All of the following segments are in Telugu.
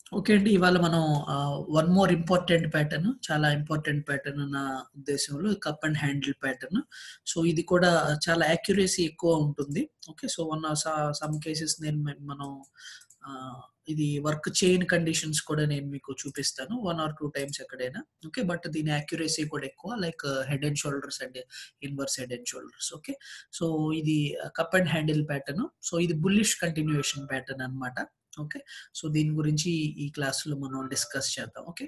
ఓకే అండి ఇవాళ మనం వన్ మోర్ ఇంపార్టెంట్ ప్యాటర్న్ చాలా ఇంపార్టెంట్ ప్యాటర్న్ నా ఉద్దేశంలో cup and handle pattern so ఇది కూడా చాలా యాక్యురసీ ఎక్కువ ఉంటుంది okay so one some cases నేను మే- మనం ఆ, ఇది వర్క్ చైన్ కండిషన్స్ కూడా నేను మీకు చూపిస్తాను వన్ ఆర్ టూ టైమ్స్ ఎక్కడైనా ఓకే బట్ దీని యాక్యురసీ కూడా ఎక్కువ like head and shoulders and inverse head and shoulders okay so ఇది cup and handle pattern so ఇది బుల్లిష్ కంటిన్యూయేషన్ ప్యాటర్న్ అన్నమాట ఓకే సో దీని గురించి ఈ క్లాస్లో మనం డిస్కస్ చేద్దాం ఓకే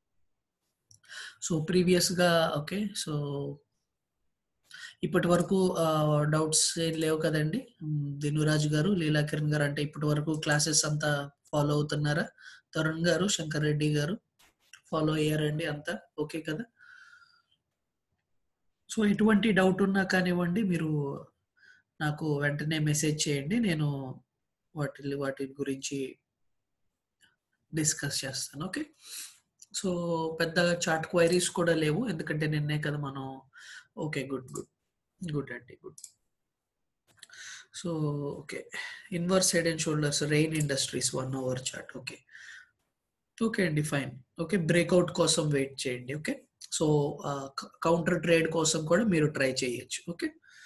సో ప్రీవియస్గా ఓకే సో ఇప్పటి వరకు డౌట్స్ ఏం లేవు కదండి మ్, దినురాజు గారు లీలా కిరణ్ గారు అంటే ఇప్పటి వరకు క్లాసెస్ అంతా ఫాలో అవుతున్నారా తరుణ్ గారు శంకర్ రెడ్డి గారు ఫాలో అయ్యారండి అంతా ఓకే కదా సో ఎటువంటి డౌట్ ఉన్నా కానివ్వండి మీరు నాకు వెంటనే మెసేజ్ చేయండి నేను వాటి వాటి గురించి డిస్కస్ చేస్తాను ఓకే సో పెద్దగా చార్ట్ క్వైరీస్ కూడా లేవు ఎందుకంటే నిన్నే కదా మనం ఓకే గుడ్ గుడ్ గుడ్ అండి good so okay inverse head and shoulders rain industries one hour chart okay okay అండి ఫైన్ ఓకే బ్రేక్అవుట్ కోసం వెయిట్ చేయండి ఓకే సో కౌంటర్ ట్రేడ్ కోసం కూడా మీరు ట్రై చేయొచ్చు okay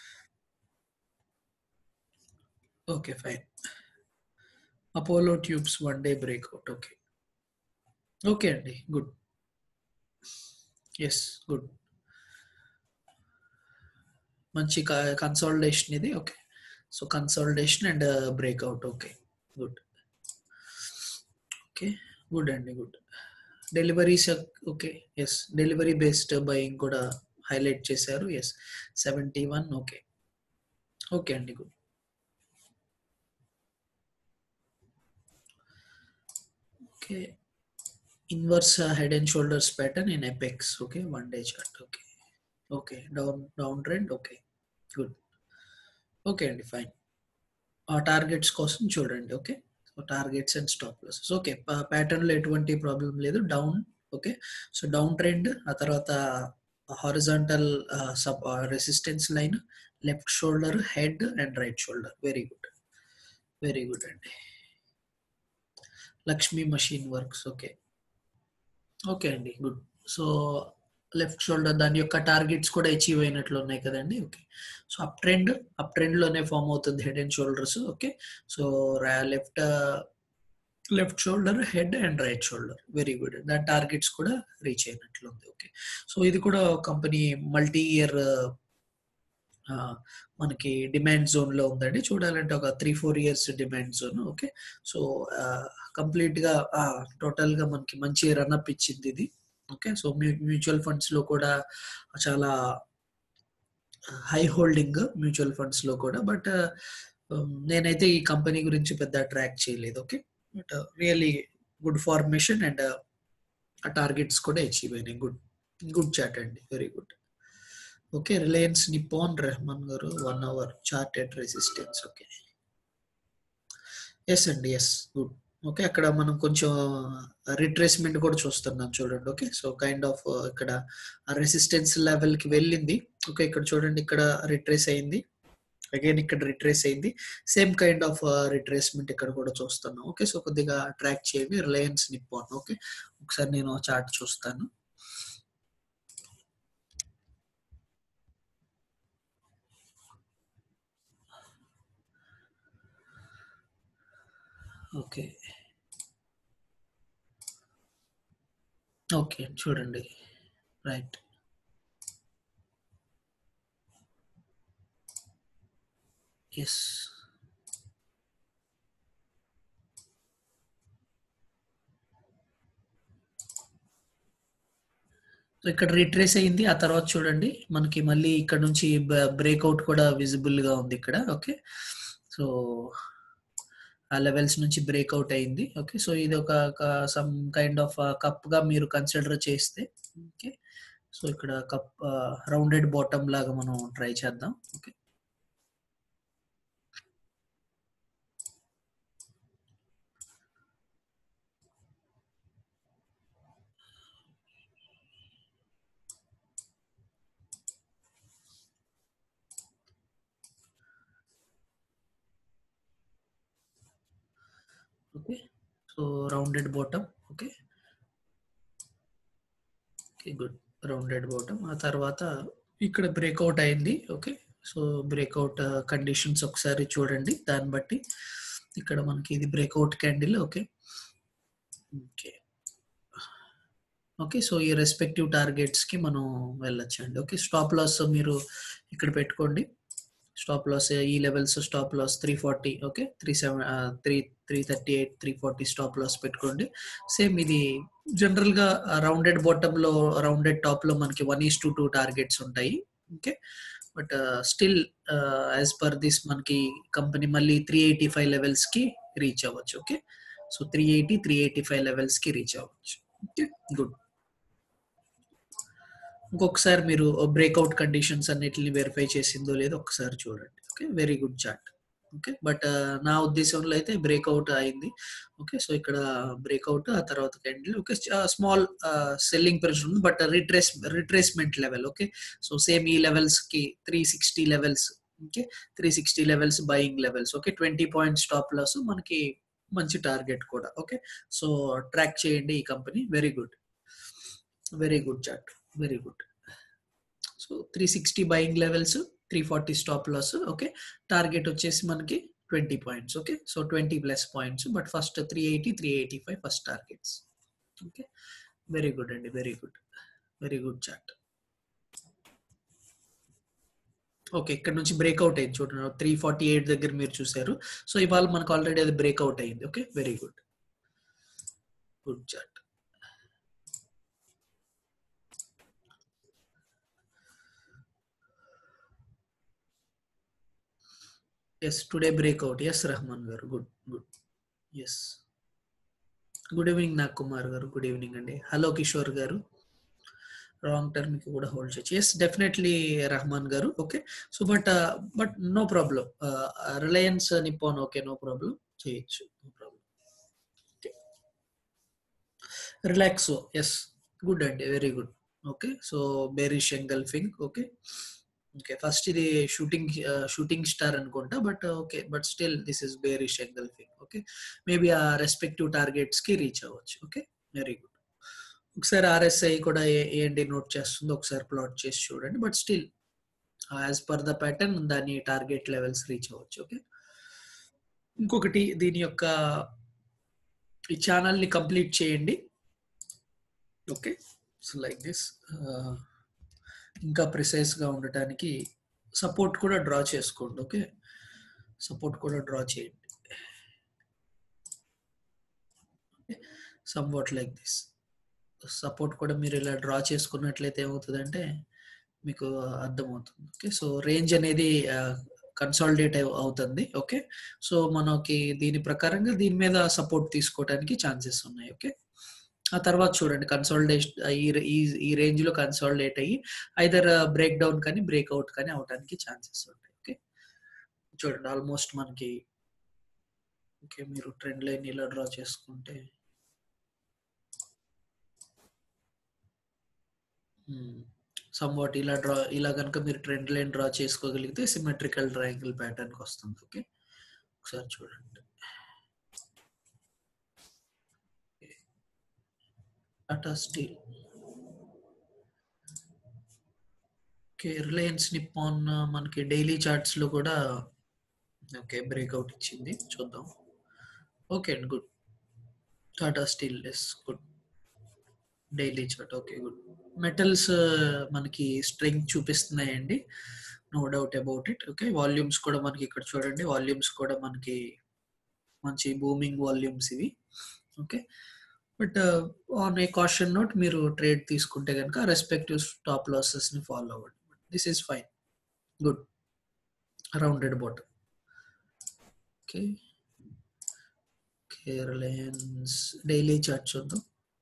okay fine Apollo tubes one day breakout okay okay అండి గుడ్ ఎస్ గుడ్ మంచి కన్సాలిడేషన్ ఇది okay so consolidation and breakout okay good okay good అండి good deliveries okay yes delivery based buying కూడా హైలైట్ చేశారు yes seventy one okay okay అండి good okay inverse head and shoulders pattern in Apex okay one day chart okay okay down down trend okay good okay అండి ఫైన్ ఆ టార్గెట్స్ కోసం చూడండి okay so targets and stop losses okay ప్యాటర్న్లో ఎటువంటి ప్రాబ్లం లేదు down okay so down downtrend ఆ తర్వాత horizontal sub resistance line left shoulder head and right shoulder very good very good అండి Lakshmi machine works okay okay అండి గుడ్ సో లెఫ్ట్ షోల్డర్ దాని యొక్క టార్గెట్స్ కూడా అచీవ్ అయినట్లు ఉన్నాయి కదండి okay so up trend up uptrend లోనే ఫామ్ అవుతుంది head and shoulders okay so left left shoulder head and right shoulder very good దాని టార్గెట్స్ కూడా రీచ్ అయినట్లు ఉంది ఓకే సో ఇది కూడా కంపెనీ మల్టీ ఇయర్ మనకి డిమాండ్ జోన్ లో ఉందండి చూడాలంటే ఒక three four years demand zone okay so complete గా టోటల్ గా మనకి మంచి రన్అప్ ఇచ్చింది ఇది ఓకే సో మ్యూచువల్ ఫండ్స్ లో కూడా చాలా హై హోల్డింగ్ మ్యూచువల్ ఫండ్స్ లో కూడా బట్ నేనైతే ఈ కంపెనీ గురించి పెద్ద ట్రాక్ చేయలేదు okay but really good formation and ఆ టార్గెట్స్ కూడా అచీవ్ అయినాయి గుడ్ గుడ్ చాట్ అండి very good okay Reliance Nippon Rehman garu one hour charted resistance okay yes అండి ఎస్ గుడ్ ఓకే అక్కడ మనం కొంచెం రిట్రేస్మెంట్ కూడా చూస్తున్నాం చూడండి ఓకే సో కైండ్ ఆఫ్ ఇక్కడ రెసిస్టెన్స్ లెవెల్ కి వెళ్ళింది ఓకే ఇక్కడ చూడండి ఇక్కడ రిట్రేస్ అయింది అగైన్ ఇక్కడ రిట్రేస్ అయింది సేమ్ కైండ్ ఆఫ్ రిట్రేస్మెంట్ ఇక్కడ కూడా చూస్తున్నాం ఓకే సో కొద్దిగా ట్రాక్ చేయండి రిలయన్స్ నిప్పాన్ ఓకే ఒకసారి నేను చార్ట్ చూస్తాను ఓకే ఓకే చూడండి రైట్ ఎస్ సో ఇక్కడ రిట్రేస్ అయింది ఆ తర్వాత చూడండి మనకి మళ్ళీ ఇక్కడ నుంచి బ్రేక్అవుట్ కూడా విజిబుల్ గా ఉంది ఇక్కడ ఓకే సో ఆ లెవెల్స్ నుంచి బ్రేక్అవుట్ అయింది ఓకే సో ఇది ఒక సమ్ కైండ్ ఆఫ్ కప్ గా మీరు కన్సిడర్ చేస్తే ఓకే సో ఇక్కడ కప్ రౌండెడ్ బాటమ్ లాగా మనం ట్రై చేద్దాం okay okay so rounded bottom okay okay good rounded bottom ఆ తర్వాత ఇక్కడ బ్రేక్అవుట్ అయింది ఓకే సో బ్రేక్అవుట్ కండిషన్స్ ఒకసారి చూడండి దాన్ని బట్టి ఇక్కడ మనకి ఇది breakout candle okay okay okay so ఈ రెస్పెక్టివ్ టార్గెట్స్కి మనం వెళ్ళొచ్చండి ఓకే స్టాప్ లాస్ మీరు ఇక్కడ పెట్టుకోండి స్టాప్ లాస్ ఈ levels stop loss three forty okay three seven three three thirty eight three forty stop loss పెట్టుకోండి సేమ్ ఇది జనరల్గా రౌండెడ్ బాటంలో రౌండెడ్ టాప్లో మనకి one is to two targets ఉంటాయి okay but still as per this మనకి కంపెనీ మళ్ళీ త్రీ ఎయిటీ ఫైవ్ లెవెల్స్కి రీచ్ అవ్వచ్చు okay so three eighty three eighty five లెవెల్స్కి రీచ్ అవ్వచ్చు ఓకే గుడ్ ఇంకొకసారి మీరు బ్రేక్అవుట్ కండిషన్స్ అన్నిటిని వెరిఫై చేసిందో లేదో ఒకసారి చూడండి okay very good chart okay but నా ఉద్దేశంలో అయితే బ్రేక్అవుట్ అయింది ఓకే సో ఇక్కడ బ్రేక్అవుట్ ఆ తర్వాత candle okay small selling pressure ఉంది but retrace retracement level okay so same ఈ లెవెల్స్ కి three sixty levels okay three sixty levels buying levels okay twenty point stop loss మనకి మంచి టార్గెట్ కూడా ఓకే సో ట్రాక్ చేయండి ఈ company very good very good chart very good so three sixty buying levels three forty stop loss okay target వచ్చేసి మనకి twenty points okay so twenty plus points but first three eighty three eighty five first targets okay very good అండి very good very good chart okay ఇక్కడ నుంచి బ్రేక్అవుట్ అయింది చూడండి త్రీ ఫార్టీ ఎయిట్ దగ్గర మీరు చూసారు సో ఇవాళ మనకు ఆల్రెడీ అది బ్రేక్అవుట్ అయింది okay very good good chart yes today breakout yes Rahman garu good good yes good evening Nag Kumar garu good evening అండి hello Kishore garu wrong term కి కూడా హోల్డ్ చేయొచ్చు yes definitely Rahman garu okay so but but no problem Reliance Nippon okay no problem చేయొచ్చు no problem Relaxo yes good అండి very good okay so bearish engulfing okay okay first ఇది షూటింగ్ షూటింగ్ స్టార్ అనుకుంటా but okay but still this is bearish engulfing okay maybe ఆ రెస్పెక్టివ్ టార్గెట్స్ కి రీచ్ అవ్వచ్చు ఓకే వెరీ గుడ్ ఒకసారి ఆర్ఎస్ఐ కూడా ఏంటి నోట్ చేస్తుందో ఒకసారి ప్లాట్ చేసి చూడండి but still as per the pattern దాని టార్గెట్ లెవెల్స్ రీచ్ అవ్వచ్చు ఓకే ఇంకొకటి దీని యొక్క ఈ ఛానల్ని కంప్లీట్ చేయండి ఓకే సో లైక్ దిస్ ఇంకా ప్రిసైజ్గా ఉండటానికి సపోర్ట్ కూడా డ్రా చేసుకోండి ఓకే సపోర్ట్ కూడా డ్రా చేయండి some what like this support కూడా మీరు ఇలా డ్రా చేసుకున్నట్లయితే ఏమవుతుందంటే మీకు అర్థమవుతుంది ఓకే సో రేంజ్ అనేది కన్సాలిడేట్ అవుతుంది ఓకే సో మనకి దీని ప్రకారంగా దీని మీద సపోర్ట్ తీసుకోవడానికి ఛాన్సెస్ ఉన్నాయి ఓకే ఆ తర్వాత చూడండి కన్సాలిడేషన్ ఈ ఈ రేంజ్ లో కన్సాలిడేట్ అయ్యి ఐదర్ బ్రేక్ డౌన్ కానీ బ్రేక్అవుట్ కానీ అవడానికి ఛాన్సెస్ ఉంటాయి ఓకే చూడండి ఆల్మోస్ట్ మనకి ఓకే మీరు ట్రెండ్ లైన్ ఇలా డ్రా చేసుకుంటే సమ్వాట్ ఇలా డ్రా ఇలా కనుక మీరు ట్రెండ్ లైన్ డ్రా చేసుకోగలిగితే సిమెట్రికల్ ట్రయాంగిల్ ప్యాటర్న్కి వస్తుంది ఓకే ఒకసారి చూడండి టాటా స్టీల్ ఓకే రిలయన్స్ నిప్పాన్ మనకి డైలీ చార్ట్స్ లో కూడా ఓకే బ్రేక్అవుట్ ఇచ్చింది చూద్దాం ఓకే అండి good Tata Steel yes good daily chart okay good metals మనకి స్ట్రెంగ్త్ చూపిస్తున్నాయండి no doubt about it okay volumes కూడా మనకి ఇక్కడ చూడండి వాల్యూమ్స్ కూడా మనకి మంచి బూమింగ్ వాల్యూమ్స్ ఇవి okay but on a caution note మీరు ట్రేడ్ తీసుకుంటే కనుక రెస్పెక్టివ్ స్టాప్ లాసెస్ ని ఫాలో అవ్వండి this is fine good rounded bottom okay okay Reliance daily chart చూద్దాం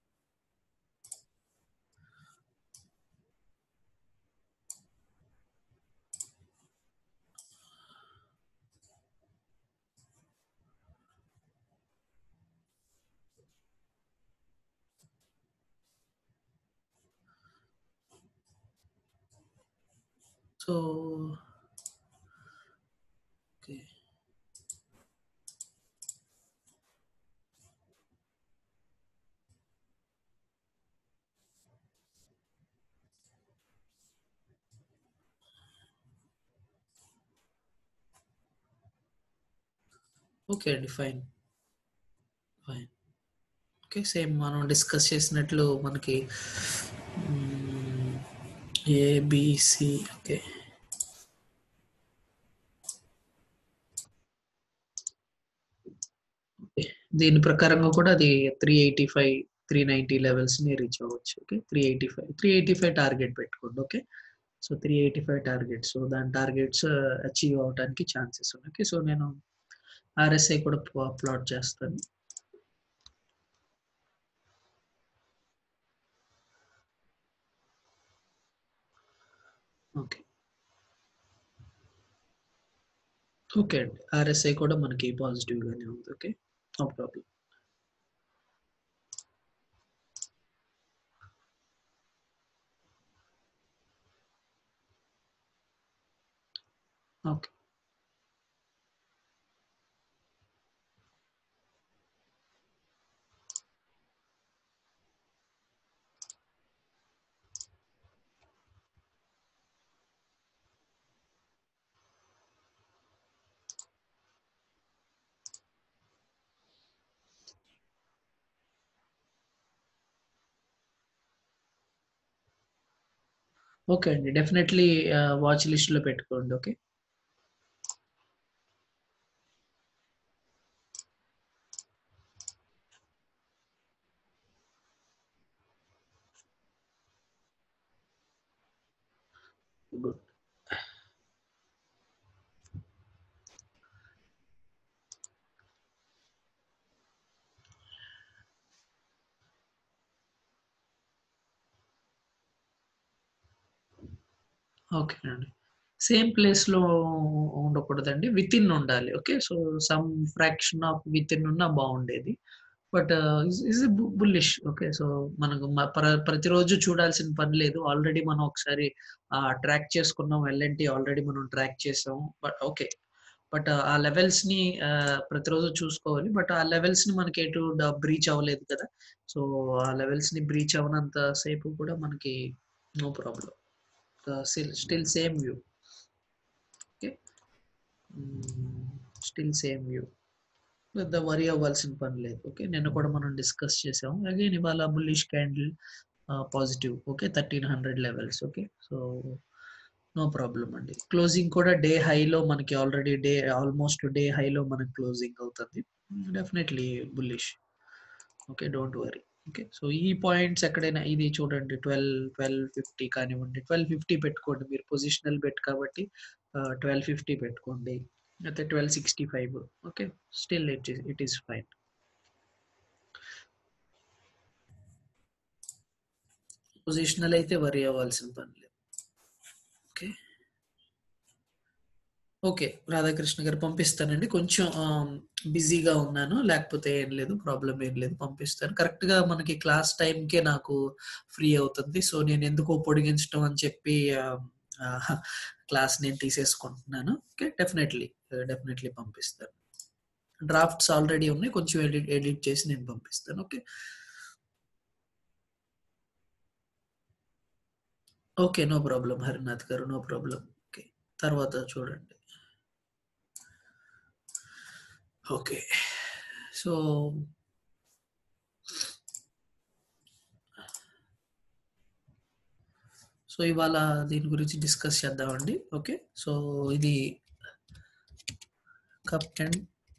సో ఓకే ఓకే అండి ఫైన్ ఫైన్ ఓకే సేమ్ మనం డిస్కస్ చేసినట్లు మనకి ఏబిసి ఓకే దీని ప్రకారంగా కూడా అది three eighty five three ninety లెవెల్స్ని రీచ్ అవ్వచ్చు okay three eighty five three eighty five target పెట్టుకోండి okay so three eighty five target so దాని టార్గెట్స్ అచీవ్ అవడానికి ఛాన్సెస్ ఉన్నాయి ఓకే సో నేను ఆర్ఎస్ఐ కూడా ప్లాట్ చేస్తాను ఓకే ఓకే అండి ఆర్ఎస్ఐ కూడా మనకి పాజిటివ్గానే ఉంది okay no problem okay okay అండి డెఫినెట్లీ వాచ్ లిస్ట్లో పెట్టుకోండి ఓకే గుడ్ ఓకే అండి సేమ్ ప్లేస్లో ఉండకూడదండి విత్ ఇన్ ఉండాలి okay so some fraction of within ఉన్నా బాగుండేది but is bullish okay so మనకు మ- ప్ర- ప్రతిరోజు చూడాల్సిన పని లేదు ఆల్రెడీ మనం ఒకసారి ట్రాక్ చేసుకున్నాం ఎల్ఎన్టీ ఆల్రెడీ మనం ట్రాక్ చేసాం బట్ ఓకే బట్ ఆ లెవెల్స్ ని ఆ, ప్రతిరోజు చూసుకోవాలి బట్ ఆ లెవెల్స్ ని మనకి ఎటు బ్రీచ్ అవ్వలేదు కదా సో ఆ లెవెల్స్ ని బ్రీచ్ అవ్వనంత సేపు కూడా మనకి no problem still same view okay still same view పెద్ద వరి అవ్వాల్సిన పని లేదు ఓకే నిన్న కూడా మనం డిస్కస్ చేసాము అగైన్ ఇవాళ bullish candle positive okay thirteen hundred levels okay so no problem అండి క్లోజింగ్ కూడా డే హైలో మనకి ఆల్రెడీ డే ఆల్మోస్ట్ డే హైలో మనకి క్లోజింగ్ అవుతుంది definitely bullish okay don't worry okay so ఈ పాయింట్స్ ఎక్కడైనా ఇది చూడండి ట్వెల్వ్ ట్వెల్వ్ ఫిఫ్టీ కానివ్వండి ట్వెల్వ్ ఫిఫ్టీ పెట్టుకోండి మీరు పొజిషనల్ బెట్ కాబట్టి ట్వెల్వ్ ఫిఫ్టీ పెట్టుకోండి అయితే twelve sixty five okay still it it is fine positional అయితే వరి అవ్వాల్సిన పని లేదు ఓకే ఓకే రాధాకృష్ణ గారు పంపిస్తానండి కొంచెం బిజీగా ఉన్నాను లేకపోతే ఏం లేదు ప్రాబ్లం ఏం లేదు పంపిస్తాను కరెక్ట్గా మనకి క్లాస్ టైంకే నాకు ఫ్రీ అవుతుంది సో నేను ఎందుకో పొడిగించడం అని చెప్పి క్లాస్ నేను తీసేసుకుంటున్నాను ఓకే డెఫినెట్లీ డెఫినెట్లీ పంపిస్తాను డ్రాఫ్ట్స్ ఆల్రెడీ ఉన్నాయి కొంచెం ఎడిట్ ఎడిట్ చేసి నేను పంపిస్తాను okay okay no problem Harinath garu no problem okay తర్వాత చూడండి ఓకే సో సో ఇవాళ దీని గురించి డిస్కస్ చేద్దామండి ఓకే సో ఇది cup and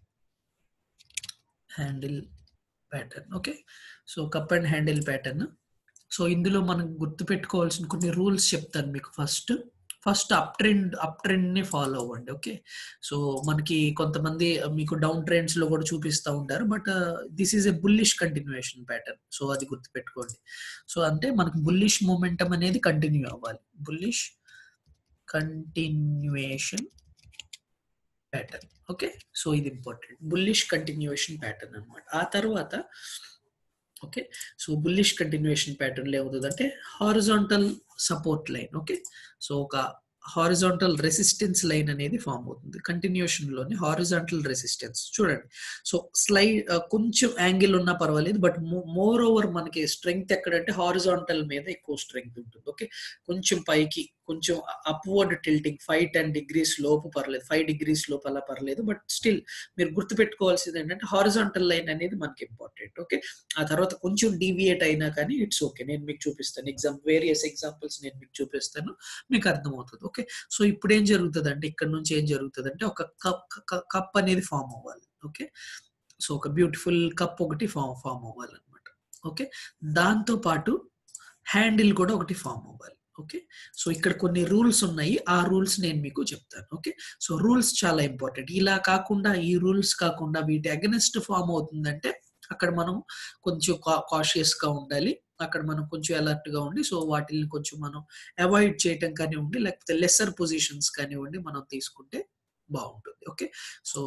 handle pattern okay so cup and handle pattern so ఇందులో మనం గుర్తుపెట్టుకోవాల్సిన కొన్ని రూల్స్ చెప్తాను మీకు first first up trend up trend ని ఫాలో అవ్వండి ఓకే సో మనకి కొంతమంది మీకు డౌన్ ట్రెండ్స్ లో కూడా చూపిస్తూ ఉంటారు but this is a bullish continuation pattern so అది గుర్తుపెట్టుకోండి సో అంటే మనకు బుల్లిష్ మూమెంటం అనేది కంటిన్యూ అవ్వాలి bullish continuation pattern okay so ఇది ఇంపార్టెంట్ బుల్లిష్ కంటిన్యూయేషన్ ప్యాటర్న్ అనమాట ఆ తర్వాత okay so bullish continuation pattern లో ఏమవుతుందంటే horizontal support line okay so ఒక హారిజాంటల్ రెసిస్టెన్స్ లైన్ అనేది ఫామ్ అవుతుంది కంటిన్యూషన్ లోని హారిజాంటల్ రెసిస్టెన్స్ చూడండి సో స్లైడ్ కొంచెం యాంగిల్ ఉన్నా పర్వాలేదు బట్ మోర్ ఓవర్ మనకి స్ట్రెంగ్త్ ఎక్కడంటే హారిజాంటల్ మీద ఎక్కువ స్ట్రెంగ్త్ ఉంటుంది ఓకే కొంచెం పైకి కొంచెం upward tilting five ten degrees లోపు పర్లేదు ఫైవ్ డిగ్రీస్ లోపు అలా పర్లేదు బట్ స్టిల్ మీరు గుర్తుపెట్టుకోవాల్సింది ఏంటంటే హారిజాంటల్ లైన్ అనేది మనకి ఇంపార్టెంట్ ఓకే ఆ తర్వాత కొంచెం డీవియేట్ అయినా కానీ ఇట్స్ ఓకే నేను మీకు చూపిస్తాను ఎగ్జామ్ వేరియస్ ఎగ్జాంపుల్స్ నేను మీకు చూపిస్తాను మీకు అర్థమవుతుంది ఓకే సో ఇప్పుడు ఏం జరుగుతుంది అంటే ఇక్కడ నుంచి ఏం జరుగుతుంది అంటే ఒక కప్ కప్ అనేది ఫామ్ అవ్వాలి ఓకే సో ఒక బ్యూటిఫుల్ కప్ ఒకటి ఫామ్ ఫామ్ అవ్వాలన్నమాట ఓకే దాంతో పాటు హ్యాండిల్ కూడా ఒకటి ఫామ్ అవ్వాలి ఓకే సో ఇక్కడ కొన్ని రూల్స్ ఉన్నాయి ఆ రూల్స్ నేను మీకు చెప్తాను ఓకే సో రూల్స్ చాలా ఇంపార్టెంట్ ఇలా కాకుండా ఈ రూల్స్ కాకుండా వీటి అగెనిస్ట్ ఫామ్ అవుతుందంటే అక్కడ మనం కొంచెం కాషియస్ గా ఉండాలి అక్కడ మనం కొంచెం అలర్ట్ గా ఉండి సో వాటిని కొంచెం మనం అవాయిడ్ చేయటం కానివ్వండి లేకపోతే లెసర్ పొజిషన్స్ కానివ్వండి మనం తీసుకుంటే బాగుంటుంది ఓకే సో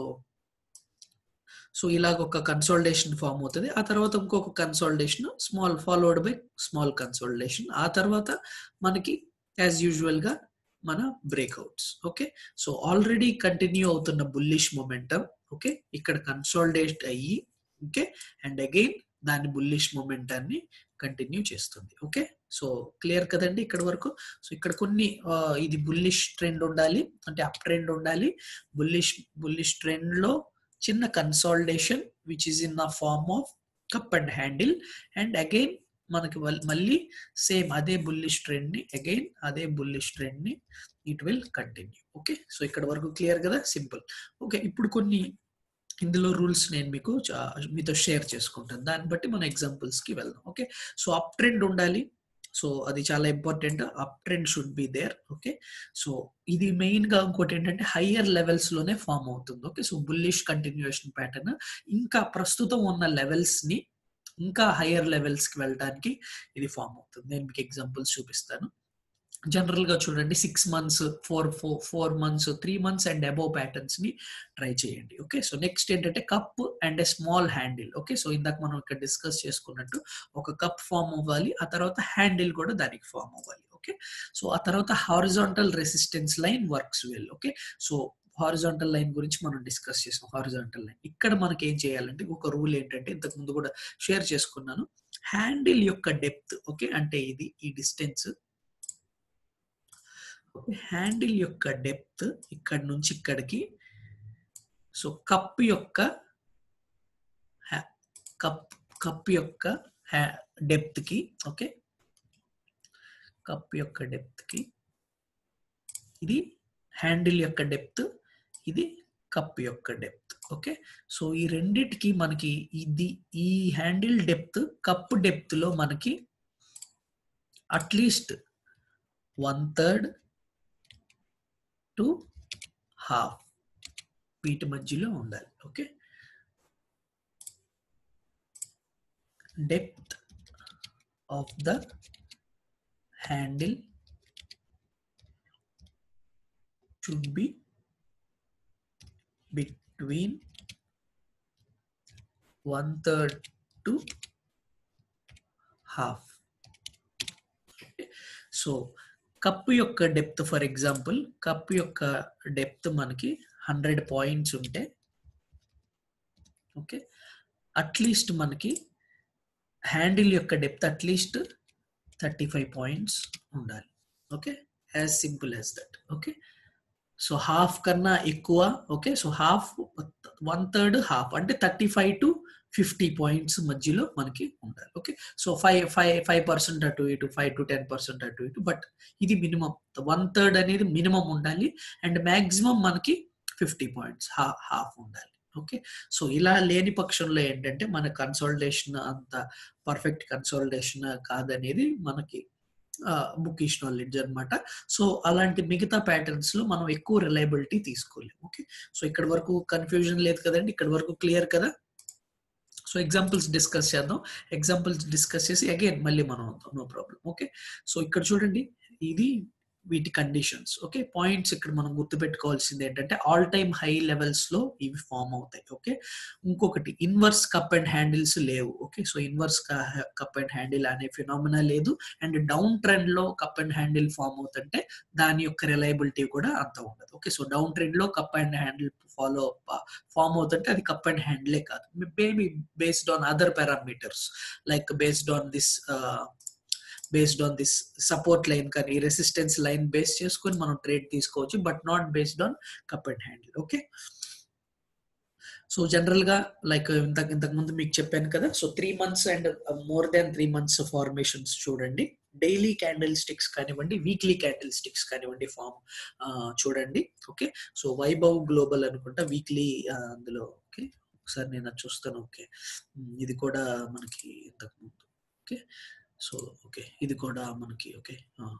సో ఇలాగ ఒక కన్సల్టేషన్ ఫామ్ అవుతుంది ఆ తర్వాత ఇంకొక consultation small followed by small consultation ఆ తర్వాత మనకి యాజ్ యూజువల్ గా మన breakouts okay so already continue అవుతున్న బుల్లిష్ మొమెంటం ఓకే ఇక్కడ కన్సాలిడేట్ అయ్యి ఓకే అండ్ అగైన్ దాని బుల్లిష్ మొమెంటాన్ని కంటిన్యూ చేస్తుంది ఓకే సో క్లియర్ కదండి ఇక్కడ వరకు సో ఇక్కడ కొన్ని ఇది బుల్లిష్ ట్రెండ్ ఉండాలి అంటే అప్ ట్రెండ్ ఉండాలి బుల్లిష్ బుల్లిష్ ట్రెండ్ లో చిన్న consolidation which is in the form of cup and handle and again మనకి మళ్ళీ సేమ్ అదే బుల్లిష్ ట్రెండ్ ని అగైన్ అదే బుల్లిష్ ట్రెండ్ ని it will continue okay so ఇక్కడ వరకు క్లియర్ కదా సింపుల్ ఓకే ఇప్పుడు కొన్ని ఇందులో రూల్స్ నేను మీకు మీతో షేర్ చేసుకుంటాను దాన్ని బట్టి మన ఎగ్జాంపుల్స్ కి వెళ్దాం ఓకే సో అప్ ట్రెండ్ ఉండాలి సో అది చాలా important up trend should be there okay so ఇది మెయిన్ గా ఇంకోటి ఏంటంటే హయ్యర్ లెవెల్స్ లోనే ఫామ్ అవుతుంది okay so bullish continuation pattern ఇంకా ప్రస్తుతం ఉన్న లెవెల్స్ ని ఇంకా హయ్యర్ లెవెల్స్ కి వెళ్ళడానికి ఇది ఫామ్ అవుతుంది నేను మీకు ఎగ్జాంపుల్స్ చూపిస్తాను జనరల్ గా చూడండి six months four four four months three months and above patterns ని ట్రై చేయండి ఓకే సో నెక్స్ట్ ఏంటంటే cup and a small handle okay so ఇందాక మనం ఇక్కడ డిస్కస్ చేసుకున్నట్టు ఒక కప్ ఫామ్ అవ్వాలి ఆ తర్వాత హ్యాండిల్ కూడా దానికి ఫామ్ అవ్వాలి ఓకే సో ఆ తర్వాత horizontal resistance line works well okay so horizontal line గురించి మనం డిస్కస్ చేసాం హారిజాంటల్ లైన్ ఇక్కడ మనకి ఏం చేయాలంటే ఒక రూల్ ఏంటంటే ఇంతకు ముందు కూడా షేర్ చేసుకున్నాను హ్యాండిల్ యొక్క డెప్త్ ఓకే అంటే ఇది ఈ డిస్టెన్స్ హ్యాండిల్ యొక్క డెప్త్ ఇక్కడ నుంచి ఇక్కడికి సో కప్ యొక్క కప్ కప్ యొక్క డెప్త్ కి ఓకే కప్ యొక్క డెప్త్ కి ఇది హ్యాండిల్ యొక్క డెప్త్ ఇది కప్ యొక్క డెప్త్ ఓకే సో ఈ రెండిటికి మనకి ఇది ఈ హ్యాండిల్ డెప్త్ కప్ డెప్త్ లో మనకి at least one third to half వీటి మధ్యలో ఉండాలి okay depth of the handle should be between one third to half so cup యొక్క డెప్త్ ఫర్ ఎగ్జాంపుల్ కప్ యొక్క డెప్త్ మనకి హండ్రెడ్ పాయింట్స్ ఉంటే ఓకే అట్లీస్ట్ మనకి హ్యాండిల్ యొక్క depth at least thirty five points ఉండాలి okay as simple as that okay so half కన్నా ఎక్కువ okay so half one third half అంటే thirty five to fifty points మధ్యలో మనకి ఉండాలి okay so five five five percent అటు ఇటు ఫైవ్ టు టెన్ పర్సెంట్ అటు ఇటు బట్ ఇది మినిమం వన్ థర్డ్ అనేది మినిమం ఉండాలి అండ్ మ్యాక్సిమం మనకి ఫిఫ్టీ పాయింట్స్ హాఫ్ ఉండాలి ఓకే సో ఇలా లేని పక్షంలో ఏంటంటే మన కన్సల్టేషన్ అంత పర్ఫెక్ట్ కన్సల్టేషన్ కాదనేది మనకి బుకిష్ నాలెడ్జ్ అనమాట సో అలాంటి మిగతా ప్యాటర్న్స్ లో మనం ఎక్కువ రిలయబిలిటీ తీసుకోలేము ఓకే సో ఇక్కడ వరకు కన్ఫ్యూజన్ లేదు కదండి ఇక్కడ వరకు క్లియర్ కదా సో ఎగ్జాంపుల్స్ డిస్కస్ చేద్దాం ఎగ్జాంపుల్స్ డిస్కస్ చేసి అగైన్ మళ్ళీ మనం నో ప్రాబ్లం ఓకే సో ఇక్కడ చూడండి ఇది వీటి కండిషన్స్ ఓకే పాయింట్స్ ఇక్కడ మనం గుర్తుపెట్టుకోవాల్సింది ఏంటంటే ఆల్ టైమ్ హై లెవెల్స్ లో ఇవి ఫామ్ అవుతాయి ఓకే ఇంకొకటి ఇన్వర్స్ కప్ అండ్ హ్యాండిల్స్ లేవు okay so inverse cup and handle అనే ఫినామినా లేదు అండ్ డౌన్ ట్రెండ్ లో కప్ అండ్ హ్యాండిల్ ఫామ్ అవుతుంటే దాని యొక్క రిలయబిలిటీ కూడా అంత ఉండదు ఓకే సో డౌన్ ట్రెండ్ లో cup and handle follow form అవుతుంటే అది కప్ అండ్ హ్యాండిలే కాదు maybe based on other parameters like based on this based on this support line కానీ రెసిస్టెన్స్ లైన్ బేస్ చేసుకొని మనం ట్రేడ్ తీసుకోవచ్చు but not based on cup and handle okay so general like లైక్ ఇంతకు ఇంతకు ముందు మీకు చెప్పాను కదా so three months and more than three months formations చూడండి డైలీ క్యాండిల్ స్టిక్స్ కానివ్వండి వీక్లీ క్యాండిల్ స్టిక్స్ కానివ్వండి ఫామ్ చూడండి ఓకే సో వైభవ్ గ్లోబల్ అనుకుంటా వీక్లీ అందులో ఓకే ఒకసారి నేను అది చూస్తాను ఓకే ఇది కూడా మనకి ఇంతకు ముందు ఓకే సో ఓకే ఇది కూడా మనకి ఓకే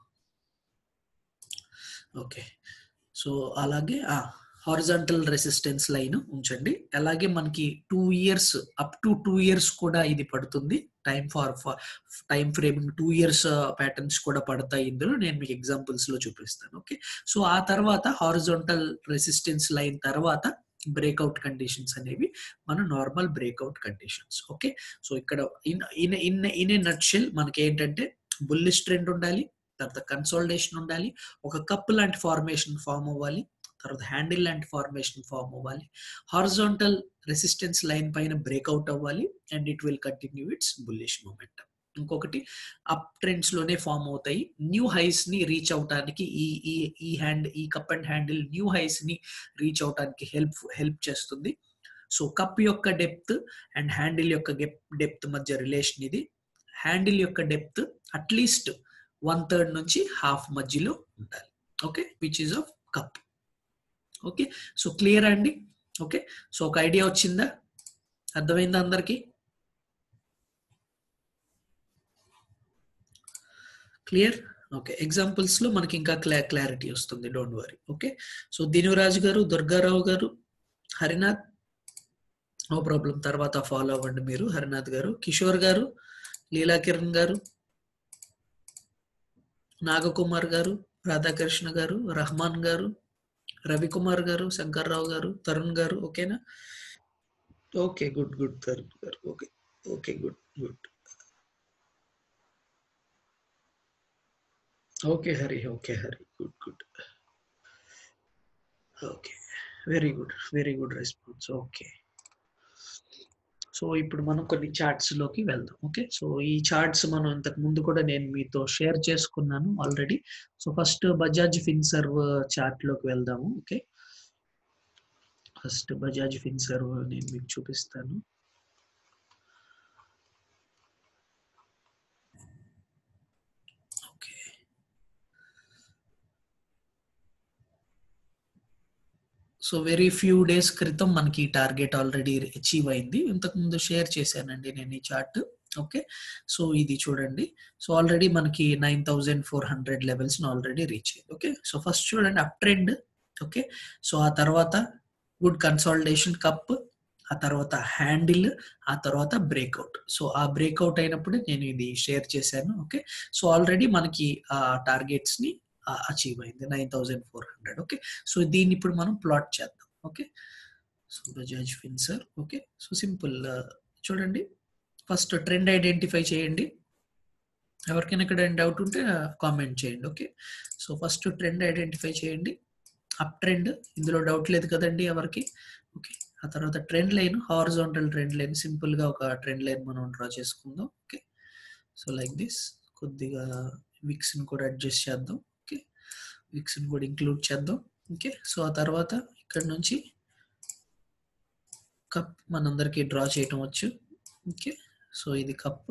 ఓకే సో అలాగే హారిజాంటల్ రెసిస్టెన్స్ లైన్ ఉంచండి అలాగే మనకి two years up to two years కూడా ఇది పడుతుంది time for time framing two years patterns కూడా పడతాయి ఇందులో నేను మీకు ఎగ్జాంపుల్స్ లో చూపిస్తాను ఓకే సో ఆ తర్వాత హారిజాంటల్ రెసిస్టెన్స్ లైన్ తర్వాత బ్రేక్అవుట్ కండిషన్స్ అనేవి మన normal breakout conditions okay so ఇక్కడ in in in in a nutshell మనకి ఏంటంటే బుల్లిష్ ట్రెండ్ ఉండాలి తర్వాత కన్సోల్డేషన్ ఉండాలి ఒక కప్ లాంటి ఫార్మేషన్ ఫామ్ అవ్వాలి తర్వాత హ్యాండిల్ లాంటి ఫార్మేషన్ ఫామ్ అవ్వాలి హారిజాంటల్ రెసిస్టెన్స్ లైన్ పైన బ్రేక్అవుట్ అవ్వాలి and it will continue its bullish moment ఇంకొకటి అప్ ట్రెండ్స్ లోనే ఫామ్ అవుతాయి న్యూ హైస్ ని రీచ్ అవటానికి ఈ ఈ ఈ హ్యాండ్ ఈ cup and handle new highs ని రీచ్ అవటానికి హెల్ప్ హెల్ప్ చేస్తుంది సో కప్ యొక్క డెప్త్ అండ్ హ్యాండిల్ యొక్క డెప్త్ మధ్య రిలేషన్ ఇది హ్యాండిల్ యొక్క డెప్త్ అట్లీస్ట్ వన్ థర్డ్ నుంచి హాఫ్ మధ్యలో ఉండాలి okay which is of cup okay so clear అండి ఓకే సో ఒక ఐడియా వచ్చిందా అర్థమైందా అందరికి క్లియర్ ఓకే ఎగ్జాంపుల్స్ లో మనకి ఇంకా క్లా క్లారిటీ వస్తుంది don't worry okay so Dinuraju గారు దుర్గారావు గారు హరినాథ్ నో ప్రాబ్లం తర్వాత ఫాలో అవ్వండి మీరు హరినాథ్ గారు కిషోర్ గారు లీలా కిరణ్ గారు నాగకుమార్ గారు రాధాకృష్ణ గారు రహమాన్ గారు రవికుమార్ గారు శంకర్రావు గారు తరుణ్ గారు ఓకేనా ఓకే గుడ్ గుడ్ తరుణ్ గారు okay okay good good okay Hari okay Hari good good okay very good very good response okay so ఇప్పుడు మనం కొన్ని చార్ట్స్ లోకి వెళ్దాం ఓకే సో ఈ చార్ట్స్ మనం ఇంతకు ముందు కూడా నేను మీతో షేర్ చేసుకున్నాను already so first Bajaj Finserv chart లోకి వెళ్దాము ఓకే ఫస్ట్ బజాజ్ ఫిన్సర్వ్ నేను మీకు చూపిస్తాను okay so very few days క్రితం మనకి టార్గెట్ ఆల్రెడీ అచీవ్ అయింది ఇంతకుముందు షేర్ చేశానండి నేను ఈ చార్ట్ ఓకే సో ఇది చూడండి సో ఆల్రెడీ మనకి nine thousand four hundred levels already reach అయ్యింది ఓకే సో ఫస్ట్ చూడండి అప్ ట్రెండ్ ఓకే సో ఆ తర్వాత గుడ్ కన్సాలిడేషన్ కప్ ఆ తర్వాత హ్యాండిల్ ఆ తర్వాత బ్రేక్అవుట్ సో ఆ బ్రేక్అవుట్ అయినప్పుడు నేను ఇది షేర్ చేశాను ఓకే సో ఆల్రెడీ మనకి ఆ టార్గెట్స్ ని అచీవ్ అయింది nine thousand four hundred okay so దీన్ని ఇప్పుడు మనం ప్లాట్ చేద్దాం okay so Bajaj Finserv okay so simple చూడండి ఫస్ట్ ట్రెండ్ ఐడెంటిఫై చేయండి ఎవరికైనా ఇక్కడ డౌట్ ఉంటే కామెంట్ చేయండి okay so first trend identify చేయండి అప్ ట్రెండ్ ఇందులో డౌట్ లేదు కదండి ఎవరికి ఓకే ఆ తర్వాత trend line horizontal trend line simple గా ఒక ట్రెండ్ లైన్ మనం డ్రా చేసుకుందాం ఓకే సో లైక్ దిస్ కొద్దిగా విక్స్ ని కూడా అడ్జస్ట్ చేద్దాం ఓకే విక్స్ ని కూడా ఇంక్లూడ్ చేద్దాం ఓకే సో ఆ తర్వాత ఇక్కడ నుంచి కప్ మనందరికి డ్రా చేయటం వచ్చు ఓకే సో ఇది కప్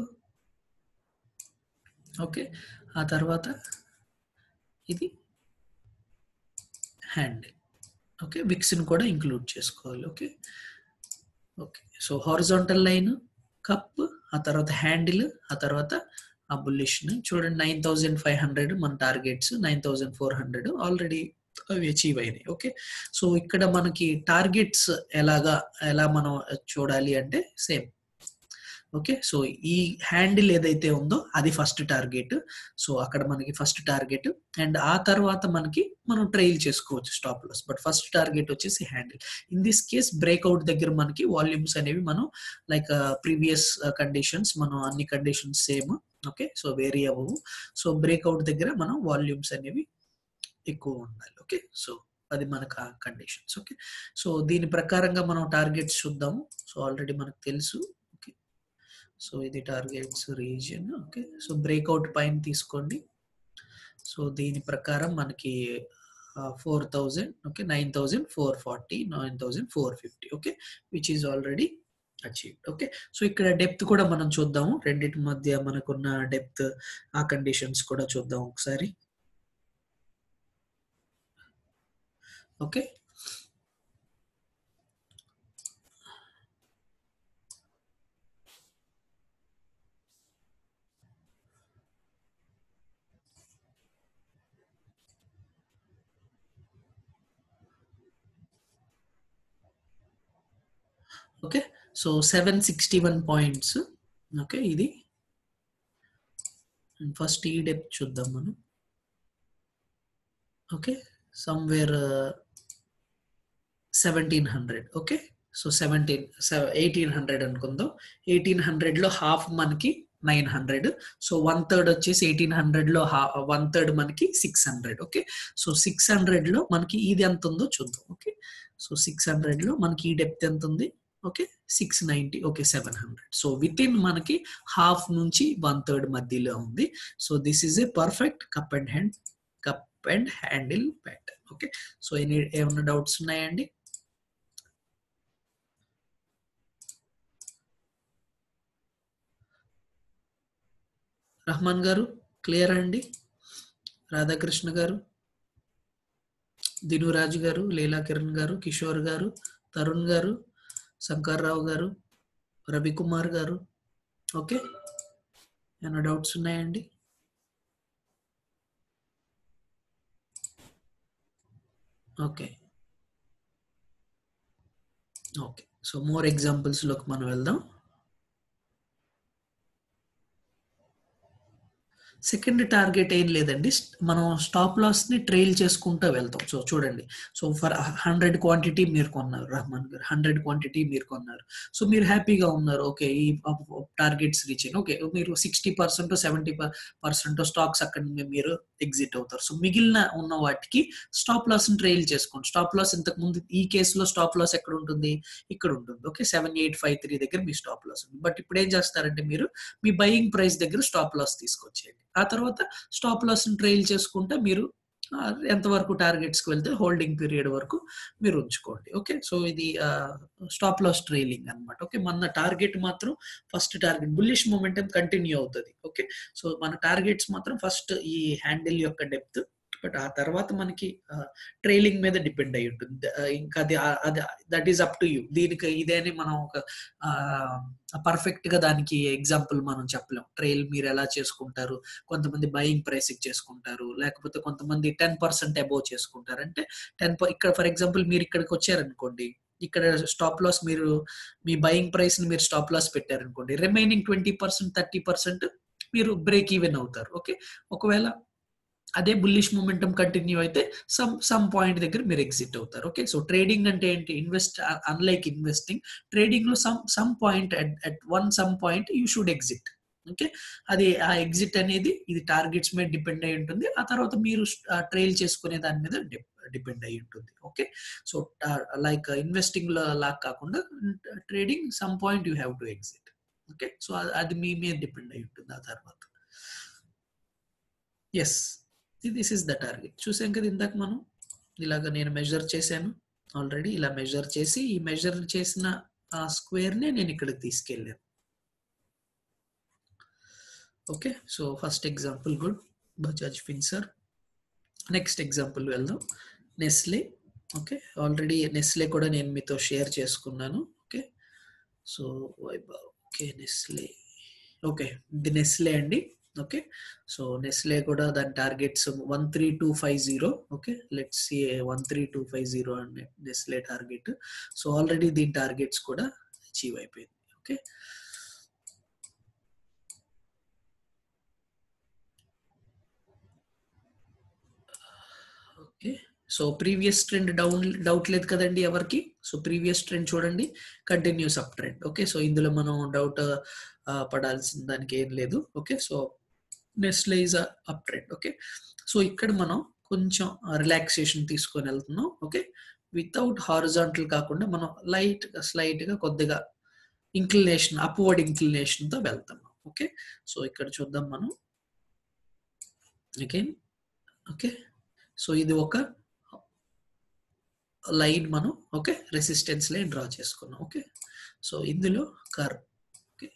ఓకే ఆ తర్వాత ఇది హ్యాండ్ ఓకే విక్స్ని కూడా ఇంక్లూడ్ చేసుకోవాలి okay okay so horizontal line cup ఆ తర్వాత హ్యాండిల్ ఆ తర్వాత ఆ బుల్లిష్ని చూడండి నైన్ థౌజండ్ ఫైవ్ హండ్రెడ్ మన targets nine thousand four hundred already అవి అచీవ్ అయినాయి ఓకే సో ఇక్కడ మనకి టార్గెట్స్ ఎలాగా ఎలా మనం చూడాలి అంటే సేమ్ ఓకే సో ఈ హ్యాండిల్ ఏదైతే ఉందో అది ఫస్ట్ టార్గెట్ సో అక్కడ మనకి ఫస్ట్ టార్గెట్ అండ్ ఆ తర్వాత మనకి మనం ట్రైల్ చేసుకోవచ్చు stop loss but first target వచ్చేసి handle in this case breakout దగ్గర మనకి వాల్యూమ్స్ అనేవి మనం లైక్ ప్రీవియస్ కండిషన్స్ మనం అన్ని conditions same okay so vary అవ్వవు సో బ్రేక్అవుట్ దగ్గర మనం వాల్యూమ్స్ అనేవి ఎక్కువ ఉండాలి ఓకే సో అది మనకు ఆ కండిషన్స్ ఓకే సో దీని ప్రకారంగా మనం టార్గెట్స్ చూద్దాము సో ఆల్రెడీ మనకు తెలుసు ఓకే సో ఇది targets region okay so breakout పైన తీసుకోండి సో దీని ప్రకారం మనకి four thousand okay nine thousand four forty nine thousand four fifty okay which is already achieved okay so ఇక్కడ డెప్త్ కూడా మనం చూద్దాము రెండింటి మధ్య మనకున్న డెప్త్ ఆ కండిషన్స్ కూడా చూద్దాం ఒకసారి okay okay so seven sixty one points okay ఇది ఫస్ట్ ఈ డెప్త్ చూద్దాం మనం okay somewhere seventeen hundred okay so seventeen eighteen hundred అనుకుందాం ఎయిటీన్ హండ్రెడ్లో హాఫ్ మనకి nine hundred so one third వచ్చేసి ఎయిటీన్ హండ్రెడ్లో వన్ థర్డ్ మనకి six hundred okay so six హండ్రెడ్లో మనకి ఇది ఎంత ఉందో చూద్దాం ఓకే సో సిక్స్ హండ్రెడ్లో మనకి ఈ డెప్త్ ఎంత ఉంది okay six ninety okay seven hundred so within మనకి హాఫ్ నుంచి వన్ థర్డ్ మధ్యలో ఉంది so this is a perfect cup and hand cup and handle pattern okay so any ఏమైనా డౌట్స్ ఉన్నాయండి రహమాన్ గారు క్లియర్ అండి రాధాకృష్ణ గారు దినురాజు గారు లీలా కిరణ్ గారు కిషోర్ గారు తరుణ్ గారు శంకర్రావు గారు రవికుమార్ గారు ఓకే ఏమైనా డౌట్స్ ఉన్నాయండి ఓకే ఓకే సో మోర్ ఎగ్జాంపుల్స్లోకి మనం వెళ్దాం సెకండ్ టార్గెట్ ఏం లేదండి మనం స్టాప్ లాస్ ని ట్రైల్ చేసుకుంటూ వెళ్తాం సో చూడండి సో ఫర్ హండ్రెడ్ క్వాంటిటీ మీరు కొన్నారు రహమాన్ గారు హండ్రెడ్ క్వాంటిటీ మీరు కొన్నారు సో మీరు హ్యాపీగా ఉన్నారు ఓకే ఈ టార్గెట్స్ రీచ్ ఓకే మీరు sixty percent seventy percent stocks అక్కడ మీరు ఎగ్జిట్ అవుతారు సో మిగిలిన ఉన్న వాటికి స్టాప్ లాస్ ని ట్రైల్ చేసుకోండి స్టాప్ లాస్ ఇంతకు ముందు ఈ కేసులో స్టాప్ లాస్ ఎక్కడ ఉంటుంది ఇక్కడ ఉంటుంది okay seven eight five three దగ్గర మీ స్టాప్ లాస్ ఉంది బట్ ఇప్పుడు ఏం చేస్తారంటే మీరు మీ బయింగ్ ప్రైస్ దగ్గర స్టాప్ లాస్ తీసుకొచ్చేయండి ఆ తర్వాత స్టాప్ లాస్ ట్రైల్ చేసుకుంటే మీరు ఎంతవరకు టార్గెట్స్కి వెళ్తే హోల్డింగ్ పీరియడ్ వరకు మీరు ఉంచుకోండి ఓకే సో ఇది స్టాప్ లాస్ ట్రైలింగ్ అనమాట ఓకే మన టార్గెట్ మాత్రం first target bullish momentum continue అవుతుంది ఓకే సో మన టార్గెట్స్ మాత్రం ఫస్ట్ ఈ హ్యాండిల్ యొక్క డెప్త్ బట్ ఆ తర్వాత మనకి ట్రైలింగ్ మీద డిపెండ్ అయి ఉంటుంది ఇంకా అది అది that is up to you దీనికి ఇదేని మనం ఒక పర్ఫెక్ట్ గా దానికి ఎగ్జాంపుల్ మనం చెప్పలేం ట్రైల్ మీరు ఎలా చేసుకుంటారు కొంతమంది బయింగ్ ప్రైస్ చేసుకుంటారు లేకపోతే కొంతమంది టెన్ పర్సెంట్ అబోవ్ చేసుకుంటారు అంటే టెన్ ఇక్కడ ఫర్ ఎగ్జాంపుల్ మీరు ఇక్కడికి వచ్చారనుకోండి ఇక్కడ స్టాప్ లాస్ మీరు మీ బయింగ్ ప్రైస్ ని మీరు స్టాప్ లాస్ పెట్టారనుకోండి remaining twenty percent thirty percent మీరు బ్రేక్ ఈవెన్ అవుతారు ఓకే ఒకవేళ అదే బుల్లిష్ మూమెంటం కంటిన్యూ అయితే సమ్ సమ్ పాయింట్ దగ్గర మీరు ఎగ్జిట్ అవుతారు ఓకే సో ట్రేడింగ్ అంటే ఏంటి ఇన్వెస్ట్ అన్లైక్ ఇన్వెస్టింగ్ ట్రేడింగ్ లో some some point at one some point you should exit okay అది ఆ ఎగ్జిట్ అనేది ఇది టార్గెట్స్ మీద డిపెండ్ అయి ఉంటుంది ఆ తర్వాత మీరు ట్రైల్ చేసుకునే దాని మీద డిపెండ్ అయి ఉంటుంది ఓకే సో లైక్ ఇన్వెస్టింగ్ లాగా కాకుండా trading some point you have to exit okay so అది మీ మీద డిపెండ్ అయి ఉంటుంది ఆ తర్వాత yes this is the target చూసాం కదా ఇందాక మనం ఇలాగ నేను మెజర్ చేశాను ఆల్రెడీ ఇలా మెజర్ చేసి ఈ మెజర్ చేసిన ఆ స్క్వేర్నే నేను ఇక్కడికి తీసుకెళ్ళాను okay so first example good Bajaj Finserv next example వెళ్దాం నెస్లే ఓకే ఆల్రెడీ నెస్లే కూడా నేను మీతో షేర్ చేసుకున్నాను okay so okay Nestle okay ఇది నెస్లే అండి ఓకే సో నెస్లే కూడా దాని targets one three two five zero okay let's see one three two five zero అండి నెస్లే టార్గెట్ సో ఆల్రెడీ దీని టార్గెట్స్ కూడా అచీవ్ అయిపోయింది okay okay so previous trend down doubt లేదు కదండి ఎవరికి సో ప్రీవియస్ ట్రెండ్ చూడండి continues up trend okay so ఇందులో మనం డౌట్ పడాల్సిన దానికి ఏం లేదు okay so Nestle is up trend okay so ఇక్కడ మనం కొంచెం రిలాక్సేషన్ తీసుకొని వెళ్తున్నాం ఓకే వితౌట్ హారిజాంటల్ కాకుండా మనం లైట్ స్లైట్ గా కొద్దిగా ఇంక్లినేషన్ అప్వర్డ్ ఇంక్లినేషన్ తో వెళ్తున్నాం ఓకే సో ఇక్కడ చూద్దాం మనం అగైన్ ఓకే సో ఇది ఒక లైన్ మనం ఓకే రెసిస్టెన్స్ లైన్ డ్రా చేసుకున్నాం ఓకే సో ఇందులో కర్ ఓకే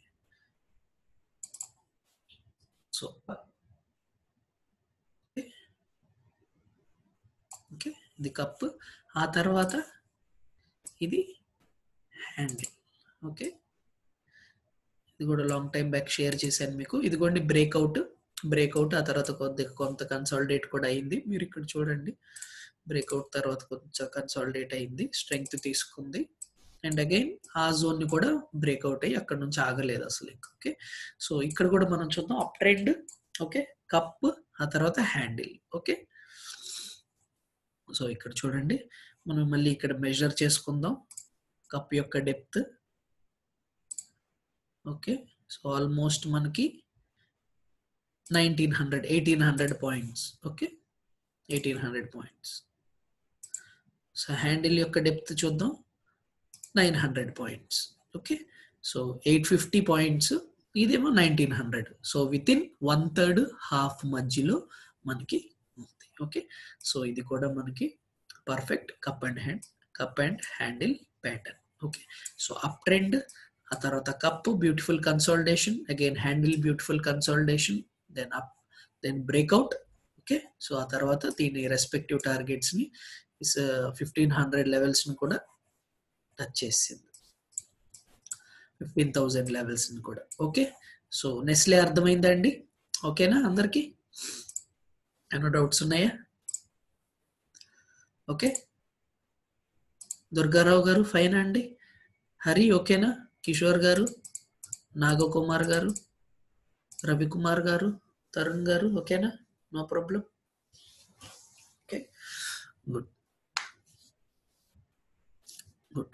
సో ఓకే ఇది కప్ ఆ తర్వాత ఇది హ్యాండిల్ ఓకే ఇది కూడా లాంగ్ టైం బ్యాక్ షేర్ చేశాను మీకు ఇదిగోండి బ్రేక్అవుట్ బ్రేక్అవుట్ ఆ తర్వాత కొద్దిగా కొంత కన్సాలిడేట్ కూడా అయింది మీరు ఇక్కడ చూడండి బ్రేక్అవుట్ తర్వాత కొంచెం కన్సాలిడేట్ అయింది స్ట్రెంగ్త్ తీసుకుంది అండ్ అగైన్ ఆ జోన్ ని కూడా బ్రేక్అవుట్ అయ్యి అక్కడ నుంచి ఆగలేదు అసలు ఇంకా ఓకే సో ఇక్కడ కూడా మనం చూద్దాం అప్ ట్రెండ్ ఓకే కప్ ఆ తర్వాత హ్యాండిల్ ఓకే సో ఇక్కడ చూడండి మనం మళ్ళీ ఇక్కడ మెజర్ చేసుకుందాం కప్ యొక్క డెప్త్ ఓకే సో ఆల్మోస్ట్ మనకి nineteen hundred eighteen hundred points okay eighteen hundred points so handle యొక్క డెప్త్ చూద్దాం nine hundred points okay so eight fifty points ఇదేమో nineteen hundred so within one third half మధ్యలో మనకి ఉంది ఓకే సో ఇది కూడా మనకి perfect cup and hand cup and handle pattern okay so up trend ఆ తర్వాత cup beautiful consolidation again handle beautiful consolidation then up then breakout okay so ఆ తర్వాత దీని రెస్పెక్టివ్ టార్గెట్స్ ని ఫిఫ్టీన్ హండ్రెడ్ లెవెల్స్ ని కూడా టచ్ చేసింది ఫిఫ్టీన్ థౌజండ్ లెవెల్స్ ని కూడా ఓకే సో నెస్లే అర్థమైందా అండి ఓకేనా అందరికి ఏమైనా డౌట్స్ ఉన్నాయా ఓకే దుర్గారావు గారు ఫైన్ అండి హరి ఓకేనా కిషోర్ గారు నాగకుమార్ గారు రవికుమార్ గారు తరుణ్ గారు ఓకేనా no problem okay good good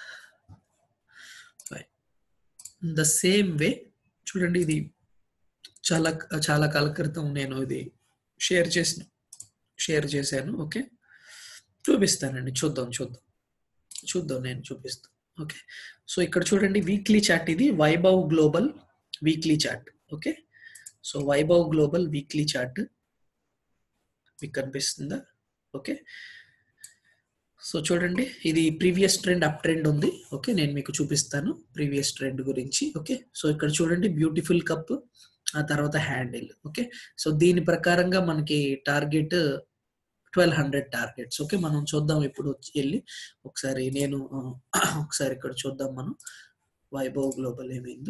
fine the same way చూడండి ఇది చాలా చాలా కాల క్రితం నేను ఇది షేర్ చేసిన షేర్ చేశాను ఓకే చూపిస్తానండి చూద్దాం చూద్దాం చూద్దాం నేను చూపిస్తాను ఓకే సో ఇక్కడ చూడండి వీక్లీ చార్ట్ ఇది Vaibhav Global weekly chart okay so Vaibhav Global weekly chart మీకు కనిపిస్తుందా ఓకే సో చూడండి ఇది ప్రీవియస్ ట్రెండ్ అప్ ట్రెండ్ ఉంది ఓకే నేను మీకు చూపిస్తాను ప్రీవియస్ ట్రెండ్ గురించి ఓకే సో ఇక్కడ చూడండి బ్యూటిఫుల్ కప్ ఆ తర్వాత హ్యాండిల్ ఓకే సో దీని ప్రకారంగా మనకి target twelve hundred targets okay మనం చూద్దాం ఇప్పుడు వెళ్ళి ఒకసారి నేను ఒకసారి ఇక్కడ చూద్దాం మనం వైభవ్ గ్లోబల్ ఏమైందో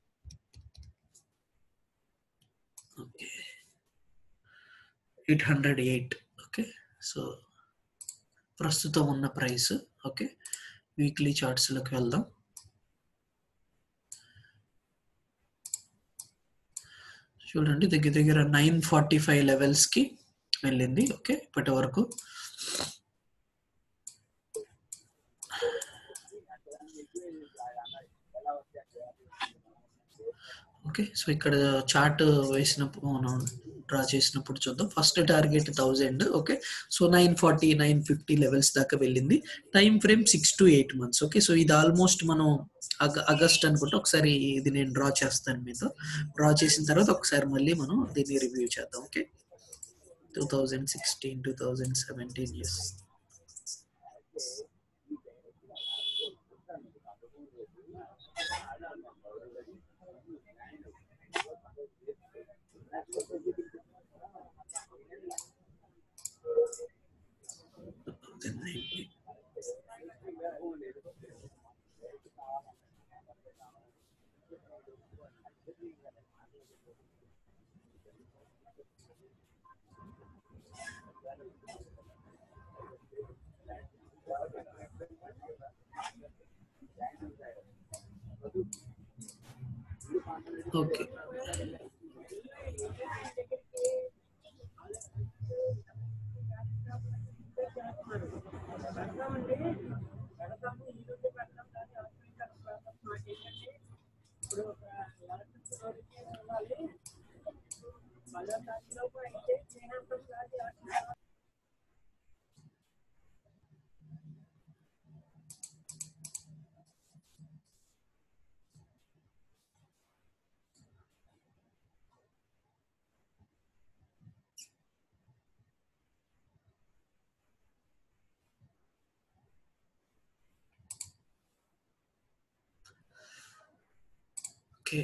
okay eight hundred eight okay so ప్రస్తుతం ఉన్న ప్రైస్ ఓకే వీక్లీ చార్ట్స్లోకి వెళ్దాం చూడండి దగ్గర దగ్గర నైన్ ఫార్టీ ఫైవ్ లెవెల్స్కి వెళ్ళింది ఓకే ఇప్పటి వరకు ఓకే సో ఇక్కడ చార్ట్ వేసినప్పుడు మనం డ్రా చేసినప్పుడు చూద్దాం first target thousand okay so nine forty nine fifty levels దాకా వెళ్ళింది time frame six to eight months okay so ఇది ఆల్మోస్ట్ మనం ఆగస్ట్ అనుకుంటే ఒకసారి ఇది నేను డ్రా చేస్తాను మీతో డ్రా చేసిన తర్వాత ఒకసారి మళ్ళీ మనం దీన్ని రివ్యూ చేద్దాం okay two thousand sixteen two thousand seventeen years okay okay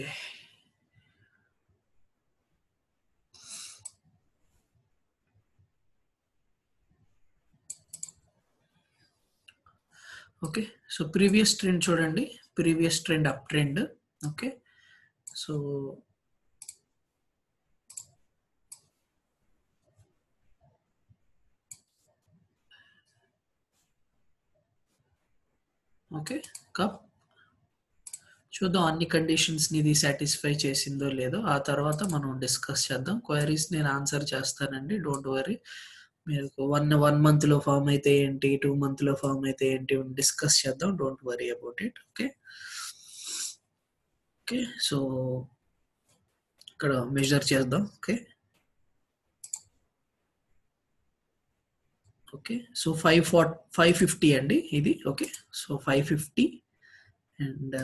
okay so previous trend చూడండి previous trend up trend okay so okay cup చూద్దాం అన్ని కండిషన్స్ ని ఇది సాటిస్ఫై చేసిందో లేదో ఆ తర్వాత మనం డిస్కస్ చేద్దాం క్వైరీస్ నేను ఆన్సర్ చేస్తానండి డోంట్ వరీ మీరు వన్ వన్ మంత్ లో ఫామ్ అయితే ఏంటి టూ మంత్ లో ఫామ్ అయితే ఏంటి డిస్కస్ చేద్దాం don't worry about it okay okay so ఇక్కడ మెజర్ చేద్దాం okay okay so five four five fifty అండి ఇది okay so five fifty and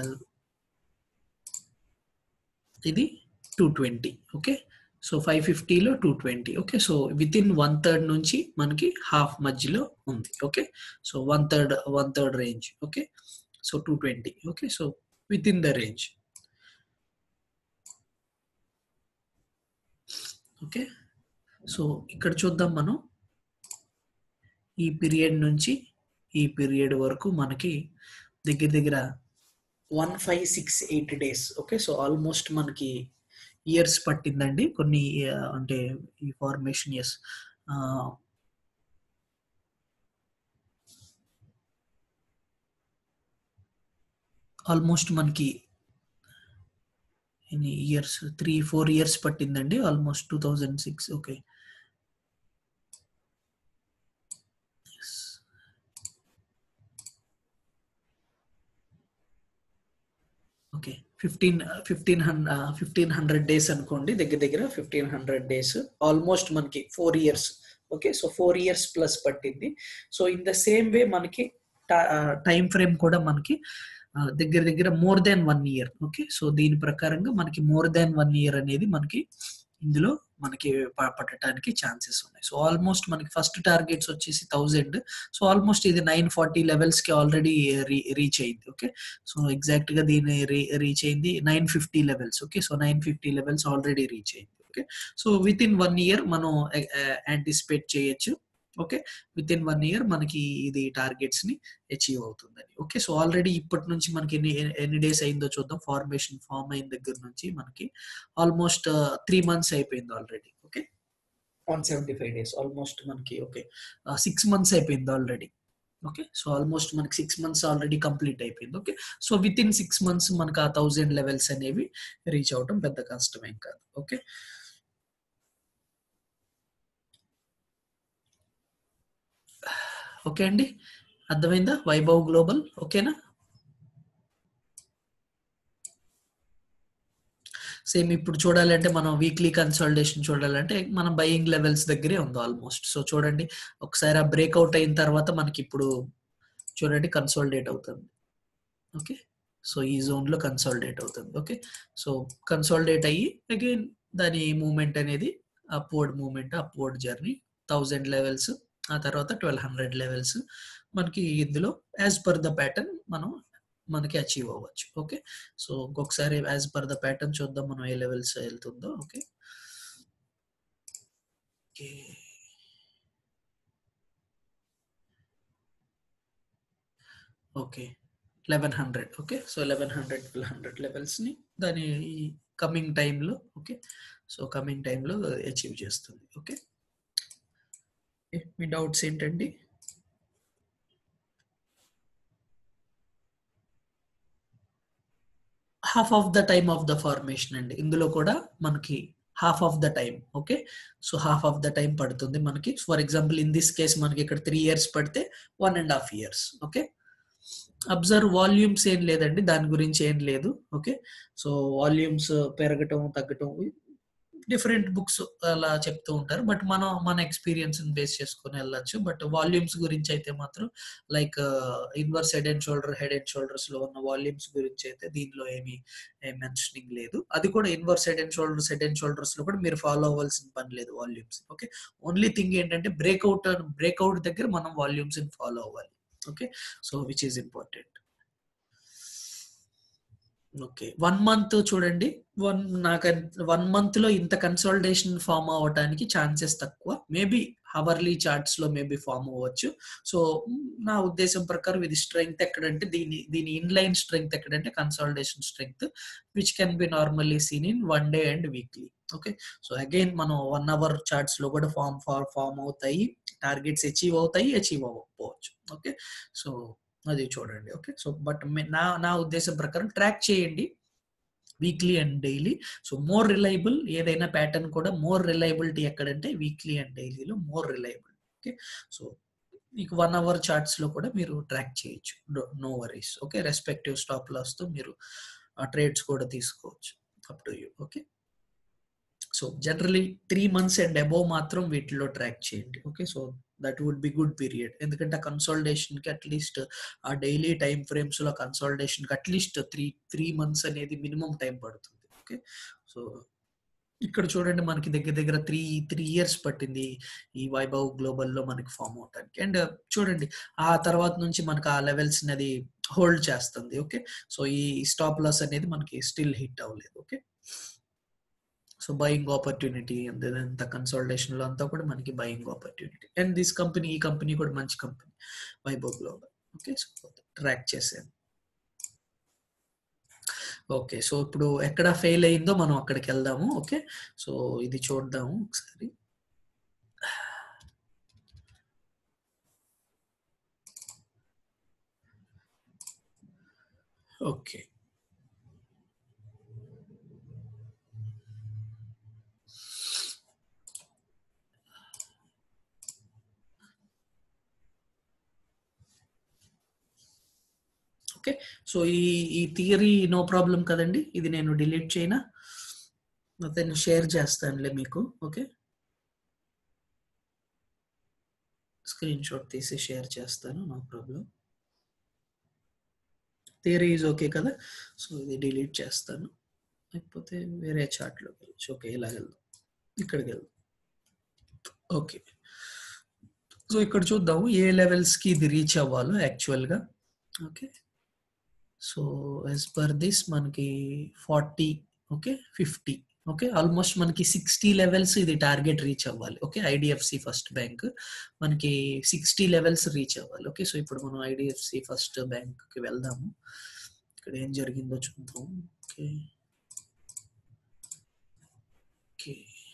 ఇది two twenty okay so five ఫిఫ్టీలో two twenty okay so within one third నుంచి మనకి హాఫ్ మధ్యలో ఉంది okay so one third one third range okay so two twenty okay so within the range okay so ఇక్కడ చూద్దాం మనం ఈ పీరియడ్ నుంచి ఈ పీరియడ్ వరకు మనకి దగ్గర దగ్గర one five six eight days okay so almost మనకి ఇయర్స్ పట్టిందండి కొన్ని అంటే ఈ ఫార్మేషన్ ఇయర్స్ ఆల్మోస్ట్ మనకి ఎన్ని ఇయర్స్ త్రీ ఫోర్ ఇయర్స్ పట్టిందండి almost two thousand six okay okay fifteen fifteen hundred fifteen hundred days అనుకోండి దగ్గర దగ్గర ఫిఫ్టీన్ హండ్రెడ్ డేస్ ఆల్మోస్ట్ మనకి four years okay so four years plus పట్టింది so in the same way మనకి టైం ఫ్రేమ్ కూడా మనకి దగ్గర దగ్గర more than one year okay so దీని ప్రకారంగా మనకి మోర్ దాన్ వన్ ఇయర్ అనేది మనకి ఇందులో మనకి పట్టడానికి ఛాన్సెస్ ఉన్నాయి సో ఆల్మోస్ట్ మనకి ఫస్ట్ టార్గెట్స్ వచ్చేసి థౌజండ్ సో ఆల్మోస్ట్ ఇది నైన్ ఫార్టీ లెవెల్స్ కి ఆల్రెడీ రీచ్ అయింది ఓకే సో ఎగ్జాక్ట్ గా దీని రీచ్ అయింది nine fifty levels okay so nine fifty levels already reach అయింది okay so within one year మనం యాంటిసిపేట్ చేయొచ్చు okay within one year మనకి ఇది టార్గెట్స్ ని అచీవ్ అవుతుందని ఓకే సో ఆల్రెడీ ఇప్పటి నుంచి మనకి ఎన్ని ఎన్ని డేస్ అయిందో చూద్దాం ఫార్మేషన్ ఫార్మ్ అయిన దగ్గర నుంచి మనకి ఆల్మోస్ట్ త్రీ మంత్స్ అయిపోయింది already okay one seventy five days almost మనకి ఓకే సిక్స్ మంత్స్ అయిపోయింది ఆల్రెడీ ఓకే సో ఆల్మోస్ట్ మనకి సిక్స్ మంత్స్ ఆల్రెడీ కంప్లీట్ అయిపోయింది okay so within six months మనకి ఆ థౌజండ్ లెవెల్స్ అనేవి రీచ్ అవడం పెద్ద కష్టమేం కాదు ఓకే ఓకే అండి అర్థమైందా వైభవ్ గ్లోబల్ ఓకేనా సేమ్ ఇప్పుడు చూడాలంటే మనం వీక్లీ కన్సల్టేషన్ చూడాలంటే మనం బయింగ్ లెవెల్స్ దగ్గరే ఉంది ఆల్మోస్ట్ సో చూడండి ఒకసారి ఆ బ్రేక్అవుట్ అయిన తర్వాత మనకి ఇప్పుడు చూడండి కన్సాలిడేట్ అవుతుంది ఓకే సో ఈ జోన్ లో కన్సాలిడేట్ అవుతుంది ఓకే సో కన్సాలిడేట్ అయ్యి అగైన్ దాని మూమెంట్ అనేది upward moment upward journey thousand levels ఆ తర్వాత ట్వెల్వ్ హండ్రెడ్ లెవెల్స్ మనకి ఇందులో యాజ్ పర్ ద ప్యాటర్న్ మనం మనకి అచీవ్ అవ్వచ్చు ఓకే సో ఇంకొకసారి యాజ్ పర్ ద ప్యాటర్న్ చూద్దాం మనం ఏ లెవెల్స్ వెళ్తుందో okay okay eleven hundred okay so eleven hundred twelve hundred లెవెల్స్ని దాని కమింగ్ టైంలో ఓకే సో కమింగ్ టైంలో అచీవ్ చేస్తుంది ఓకే మీ డౌట్స్ ఏంటండి half of the time of the formation అండి ఇందులో కూడా మనకి half of the time okay so half of the time పడుతుంది మనకి for example in this case మనకి ఇక్కడ త్రీ ఇయర్స్ పడితే one and half years okay observe volumes ఏం లేదండి దాని గురించి ఏం లేదు ఓకే సో వాల్యూమ్స్ పెరగటం తగ్గటం డిఫరెంట్ బుక్స్ అలా చెప్తూ ఉంటారు బట్ మనం మన ఎక్స్పీరియన్స్ బేస్ చేసుకుని వెళ్ళొచ్చు బట్ వాల్యూమ్స్ గురించి అయితే మాత్రం like inverse head and shoulder head and shoulders లో ఉన్న వాల్యూమ్స్ గురించి అయితే దీనిలో ఏమి మెన్షనింగ్ లేదు అది కూడా inverse head and shoulders head and shoulders లో కూడా మీరు ఫాలో అవ్వాల్సిన పని లేదు వాల్యూమ్స్ ఓకే ఓన్లీ థింగ్ ఏంటంటే బ్రేక్అవుట్ బ్రేక్అవుట్ దగ్గర మనం వాల్యూమ్స్ ఫాలో అవ్వాలి okay so which is important okay one month చూడండి వన్ నాకు వన్ మంత్ లో ఇంత కన్సల్టేషన్ ఫామ్ అవ్వడానికి ఛాన్సెస్ తక్కువ మేబీ హవర్లీ చార్ట్స్ లో మేబీ ఫామ్ అవ్వచ్చు సో నా ఉద్దేశం ప్రకారం ఇది స్ట్రెంగ్త్ ఎక్కడంటే దీని దీని ఇన్లైన్ స్ట్రెంగ్త్ ఎక్కడంటే consultation strength which can be normally seen in one day and weekly okay so again మనం వన్ అవర్ చార్ట్స్ లో కూడా ఫామ్ ఫార్ ఫామ్ అవుతాయి టార్గెట్స్ అచీవ్ అవుతాయి అచీవ్ అవ్వకపోవచ్చు ఓకే సో అది చూడండి ఓకే సో బట్ నా నా ఉద్దేశం ప్రకారం ట్రాక్ చేయండి weekly and daily so more reliable ఏదైనా ప్యాటర్న్ కూడా మోర్ రిలయబిలిటీ ఎక్కడంటే వీక్లీ అండ్ డైలీలో మోర్ రిలయబుల్ ఓకే సో మీకు వన్ అవర్ చార్ట్స్ లో కూడా మీరు ట్రాక్ చేయొచ్చు no worries okay respective stop loss తో మీరు ఆ ట్రేడ్స్ కూడా తీసుకోవచ్చు up to you okay so generally three months and above మాత్రం వీటిలో ట్రాక్ చేయండి okay so that would be good period ఎందుకంటే ఆ కన్సల్టేషన్ కి అట్లీస్ట్ ఆ డైలీ టైం ఫ్రేమ్స్ లో కన్సల్టేషన్ కి అట్లీస్ట్ త్రీ త్రీ మంత్స్ అనేది మినిమం టైం పడుతుంది ఓకే సో ఇక్కడ చూడండి మనకి దగ్గర దగ్గర త్రీ త్రీ ఇయర్స్ పట్టింది ఈ వైభవ్ గ్లోబల్ లో మనకి ఫామ్ అవడానికి అండ్ చూడండి ఆ తర్వాత నుంచి మనకి ఆ లెవెల్స్ అనేది హోల్డ్ చేస్తుంది ఓకే సో ఈ స్టాప్ లాస్ అనేది మనకి స్టిల్ హిట్ అవ్వలేదు ఓకే సో బయింగ్ ఆపర్చునిటీ అంత కన్సల్టేషన్ లో అంతా కూడా మనకి buying opportunity and this company ఈ కంపెనీ కూడా మంచి company Vaibhav Global okay so track చేసాను ఓకే సో ఇప్పుడు ఎక్కడ ఫెయిల్ అయిందో మనం అక్కడికి వెళ్దాము ఓకే సో ఇది చూద్దాము ఒకసారి ఓకే ఓకే సో ఈ ఈ థియరీ నో ప్రాబ్లం కదండి ఇది నేను డిలీట్ చేయనా నేను షేర్ చేస్తానులే మీకు ఓకే స్క్రీన్ షాట్ తీసి షేర్ చేస్తాను no problem theory is okay కదా సో ఇది డిలీట్ చేస్తాను లేకపోతే వేరే చార్ట్లోకి వెళ్ళచ్చు ఓకే ఇలా వెళ్దాం ఇక్కడికి వెళ్దాం ఓకే సో ఇక్కడ చూద్దాము ఏ లెవెల్స్కి ఇది రీచ్ అవ్వాలో యాక్చువల్గా okay so as per this మనకి forty okay fifty okay almost మనకి సిక్స్టీ లెవెల్స్ ఇది టార్గెట్ రీచ్ అవ్వాలి ఓకే ఐడిఎఫ్సి ఫస్ట్ బ్యాంక్ మనకి సిక్స్టీ లెవెల్స్ రీచ్ అవ్వాలి ఓకే సో ఇప్పుడు మనం ఐడిఎఫ్సి ఫస్ట్ బ్యాంక్కి వెళ్దాము ఇక్కడ ఏం జరిగిందో చూద్దాం okay okay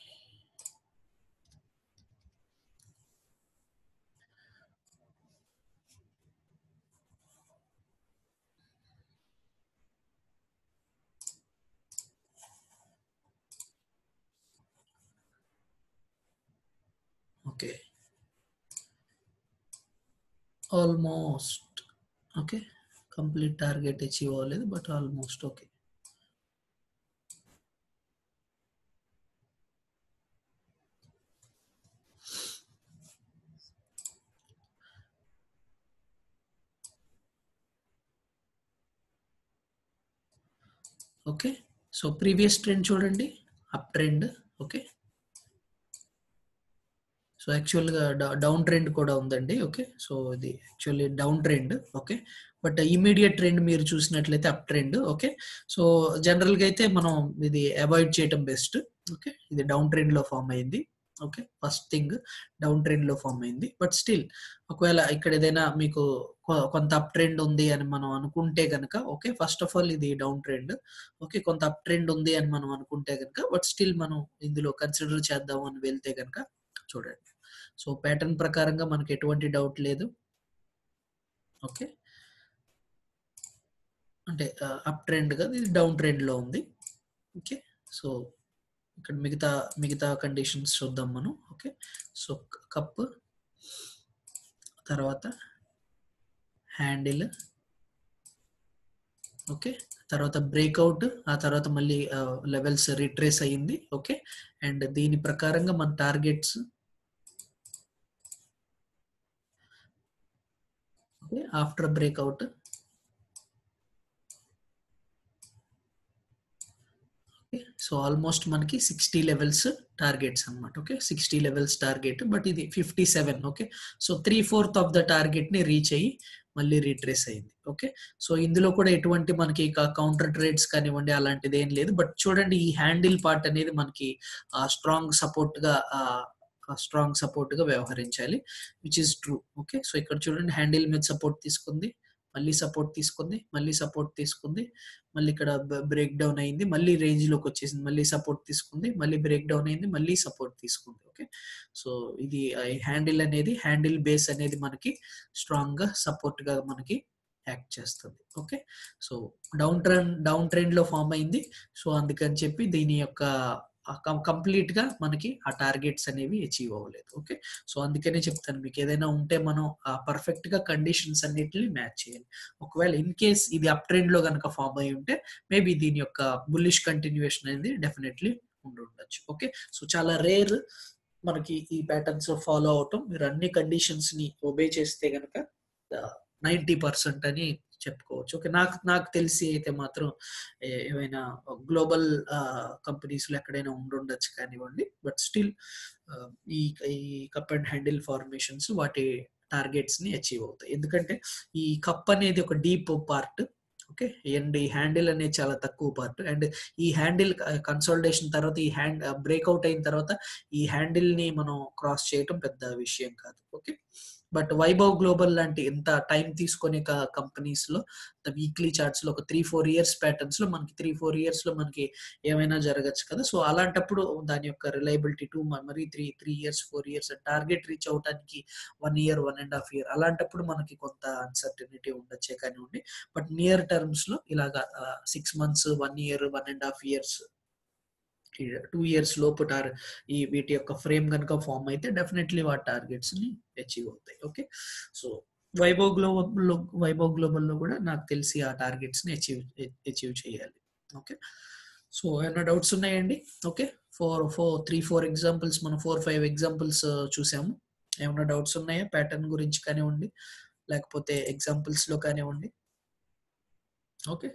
okay almost okay complete target achieve అవ్వలేదు but almost okay okay so previous trend చూడండి అప్ ట్రెండ్ ఓకే సో యాక్చువల్గా డౌన్ ట్రెండ్ కూడా ఉందండి ఓకే సో ఇది actually down trend okay but immediate trend మీరు చూసినట్లయితే అప్ ట్రెండ్ ఓకే సో జనరల్గా అయితే మనం ఇది అవాయిడ్ చేయటం బెస్ట్ ఓకే ఇది డౌన్ ట్రెండ్ లో ఫామ్ అయింది okay first thing down trend లో ఫామ్ అయింది బట్ స్టిల్ ఒకవేళ ఇక్కడ ఏదైనా మీకు కొంత అప్ ట్రెండ్ ఉంది అని మనం అనుకుంటే కనుక ఓకే ఫస్ట్ ఆఫ్ ఆల్ ఇది డౌన్ ట్రెండ్ ఓకే కొంత అప్ ట్రెండ్ ఉంది అని మనం అనుకుంటే కనుక బట్ స్టిల్ మనం ఇందులో కన్సిడర్ చేద్దాం అని వెళ్తే కనుక చూడండి సో ప్యాటర్న్ ప్రకారంగా మనకి ఎటువంటి డౌట్ లేదు ఓకే అంటే అప్ ట్రెండ్ కదా ఇది డౌన్ ట్రెండ్ లో ఉంది ఓకే సో ఇక్కడ మిగతా మిగతా కండిషన్స్ చూద్దాం మనం ఓకే సో కప్ తర్వాత హ్యాండిల్ ఓకే తర్వాత బ్రేక్అవుట్ ఆ తర్వాత మళ్ళీ లెవెల్స్ రిట్రేస్ అయ్యింది ఓకే అండ్ దీని ప్రకారంగా మన targets okay after breakout so almost మనకి సిక్స్టీ లెవెల్స్ టార్గెట్స్ అనమాట okay sixty levels target but ఇది fifty seven okay so three fourth of the target ని రీచ్ అయ్యి మళ్ళీ రీట్రేస్ అయింది ఓకే సో ఇందులో కూడా ఎటువంటి మనకి కౌంటర్ ట్రేడ్స్ కానివ్వండి అలాంటిది ఏం లేదు బట్ చూడండి ఈ హ్యాండిల్ పార్ట్ అనేది మనకి స్ట్రాంగ్ సపోర్ట్ గా స్ట్రాంగ్ సపోర్ట్ గా వ్యవహరించాలి which is true okay so ఇక్కడ చూడండి హ్యాండిల్ మీద సపోర్ట్ తీసుకుంది మళ్ళీ సపోర్ట్ తీసుకుంది మళ్ళీ సపోర్ట్ తీసుకుంది మళ్ళీ ఇక్కడ బ్రేక్ డౌన్ అయింది మళ్ళీ రేంజ్ లోకి వచ్చేసింది మళ్ళీ సపోర్ట్ తీసుకుంది మళ్ళీ బ్రేక్ డౌన్ అయింది మళ్ళీ సపోర్ట్ తీసుకుంది ఓకే సో ఇది హ్యాండిల్ అనేది హ్యాండిల్ బేస్ అనేది మనకి స్ట్రాంగ్ గా సపోర్ట్ గా మనకి యాక్ట్ చేస్తుంది okay so down trend down trend లో ఫామ్ అయింది సో అందుకని చెప్పి దీని యొక్క కంప్లీట్ గా మనకి ఆ టార్గెట్స్ అనేవి అచీవ్ అవ్వలేదు ఓకే సో అందుకనే చెప్తాను మీకు ఏదైనా ఉంటే మనం పర్ఫెక్ట్ గా కండిషన్స్ అన్నిటిని మ్యాచ్ చేయాలి ఒకవేళ ఇన్ కేస్ ఇది అప్ ట్రెండ్ లో కనుక ఫామ్ అయి ఉంటే మేబీ దీని యొక్క బుల్లిష్ కంటిన్యూషన్ అనేది డెఫినెట్లీ ఉండి ఉండొచ్చు ఓకే సో చాలా రేర్ మనకి ఈ ప్యాటర్న్స్ ఫాలో అవటం మీరు అన్ని కండిషన్స్ ని ఒబే చేస్తే గనక నైంటీ పర్సెంట్ అని చెప్పుకోవచ్చు ఓకే నాకు నాకు తెలిసి అయితే మాత్రం ఏమైనా గ్లోబల్ కంపెనీస్ లో ఎక్కడైనా ఉండుండొచ్చు కానివ్వండి బట్ స్టిల్ ఈ ఈ కప్ అండ్ హ్యాండిల్ ఫార్మేషన్స్ వాటి టార్గెట్స్ ని అచీవ్ అవుతాయి ఎందుకంటే ఈ కప్ అనేది ఒక డీప్ పార్ట్ ఓకే అండ్ ఈ హ్యాండిల్ అనేది చాలా తక్కువ పార్ట్ అండ్ ఈ హ్యాండిల్ కన్సల్టేషన్ తర్వాత ఈ హ్యాండ్ బ్రేక్అవుట్ అయిన తర్వాత ఈ హ్యాండిల్ ని మనం క్రాస్ చేయటం పెద్ద విషయం కాదు ఓకే బట్ వైభవ్ గ్లోబల్ లాంటి ఎంత టైం తీసుకునే కంపెనీస్ లో వీక్లీ చార్ట్స్ లో ఒక త్రీ ఫోర్ ఇయర్స్ ప్యాటర్న్స్ లో మనకి త్రీ ఫోర్ ఇయర్స్ లో మనకి ఏమైనా జరగచ్చు కదా సో అలాంటప్పుడు దాని యొక్క రిలయబిలిటీ టూ మరి three three years four years target reach అవడానికి one year one and half year అలాంటప్పుడు మనకి కొంత అన్సర్టనిటీ ఉండొచ్చే కానివ్వండి బట్ నియర్ టర్మ్స్ లో ఇలాగా six months one year one and half years two years లోపు టార్ ఈ వీటి యొక్క ఫ్రేమ్ కనుక ఫామ్ అయితే డెఫినెట్లీ వాటి టార్గెట్స్ ని అచీవ్ అవుతాయి ఓకే సో వైభవ్ గ్లోబల్ వైభవ్ గ్లోబల్ లో కూడా నాకు తెలిసి ఆ టార్గెట్స్ ని అచీవ్ అచీవ్ చేయాలి ఓకే సో ఏమైనా డౌట్స్ ఉన్నాయండి okay four four three four examples మనం ఫోర్ ఫైవ్ ఎగ్జాంపుల్స్ చూసాము ఏమైనా డౌట్స్ ఉన్నాయా ప్యాటర్న్ గురించి కానివ్వండి లేకపోతే ఎగ్జాంపుల్స్ లో కానివ్వండి ఓకే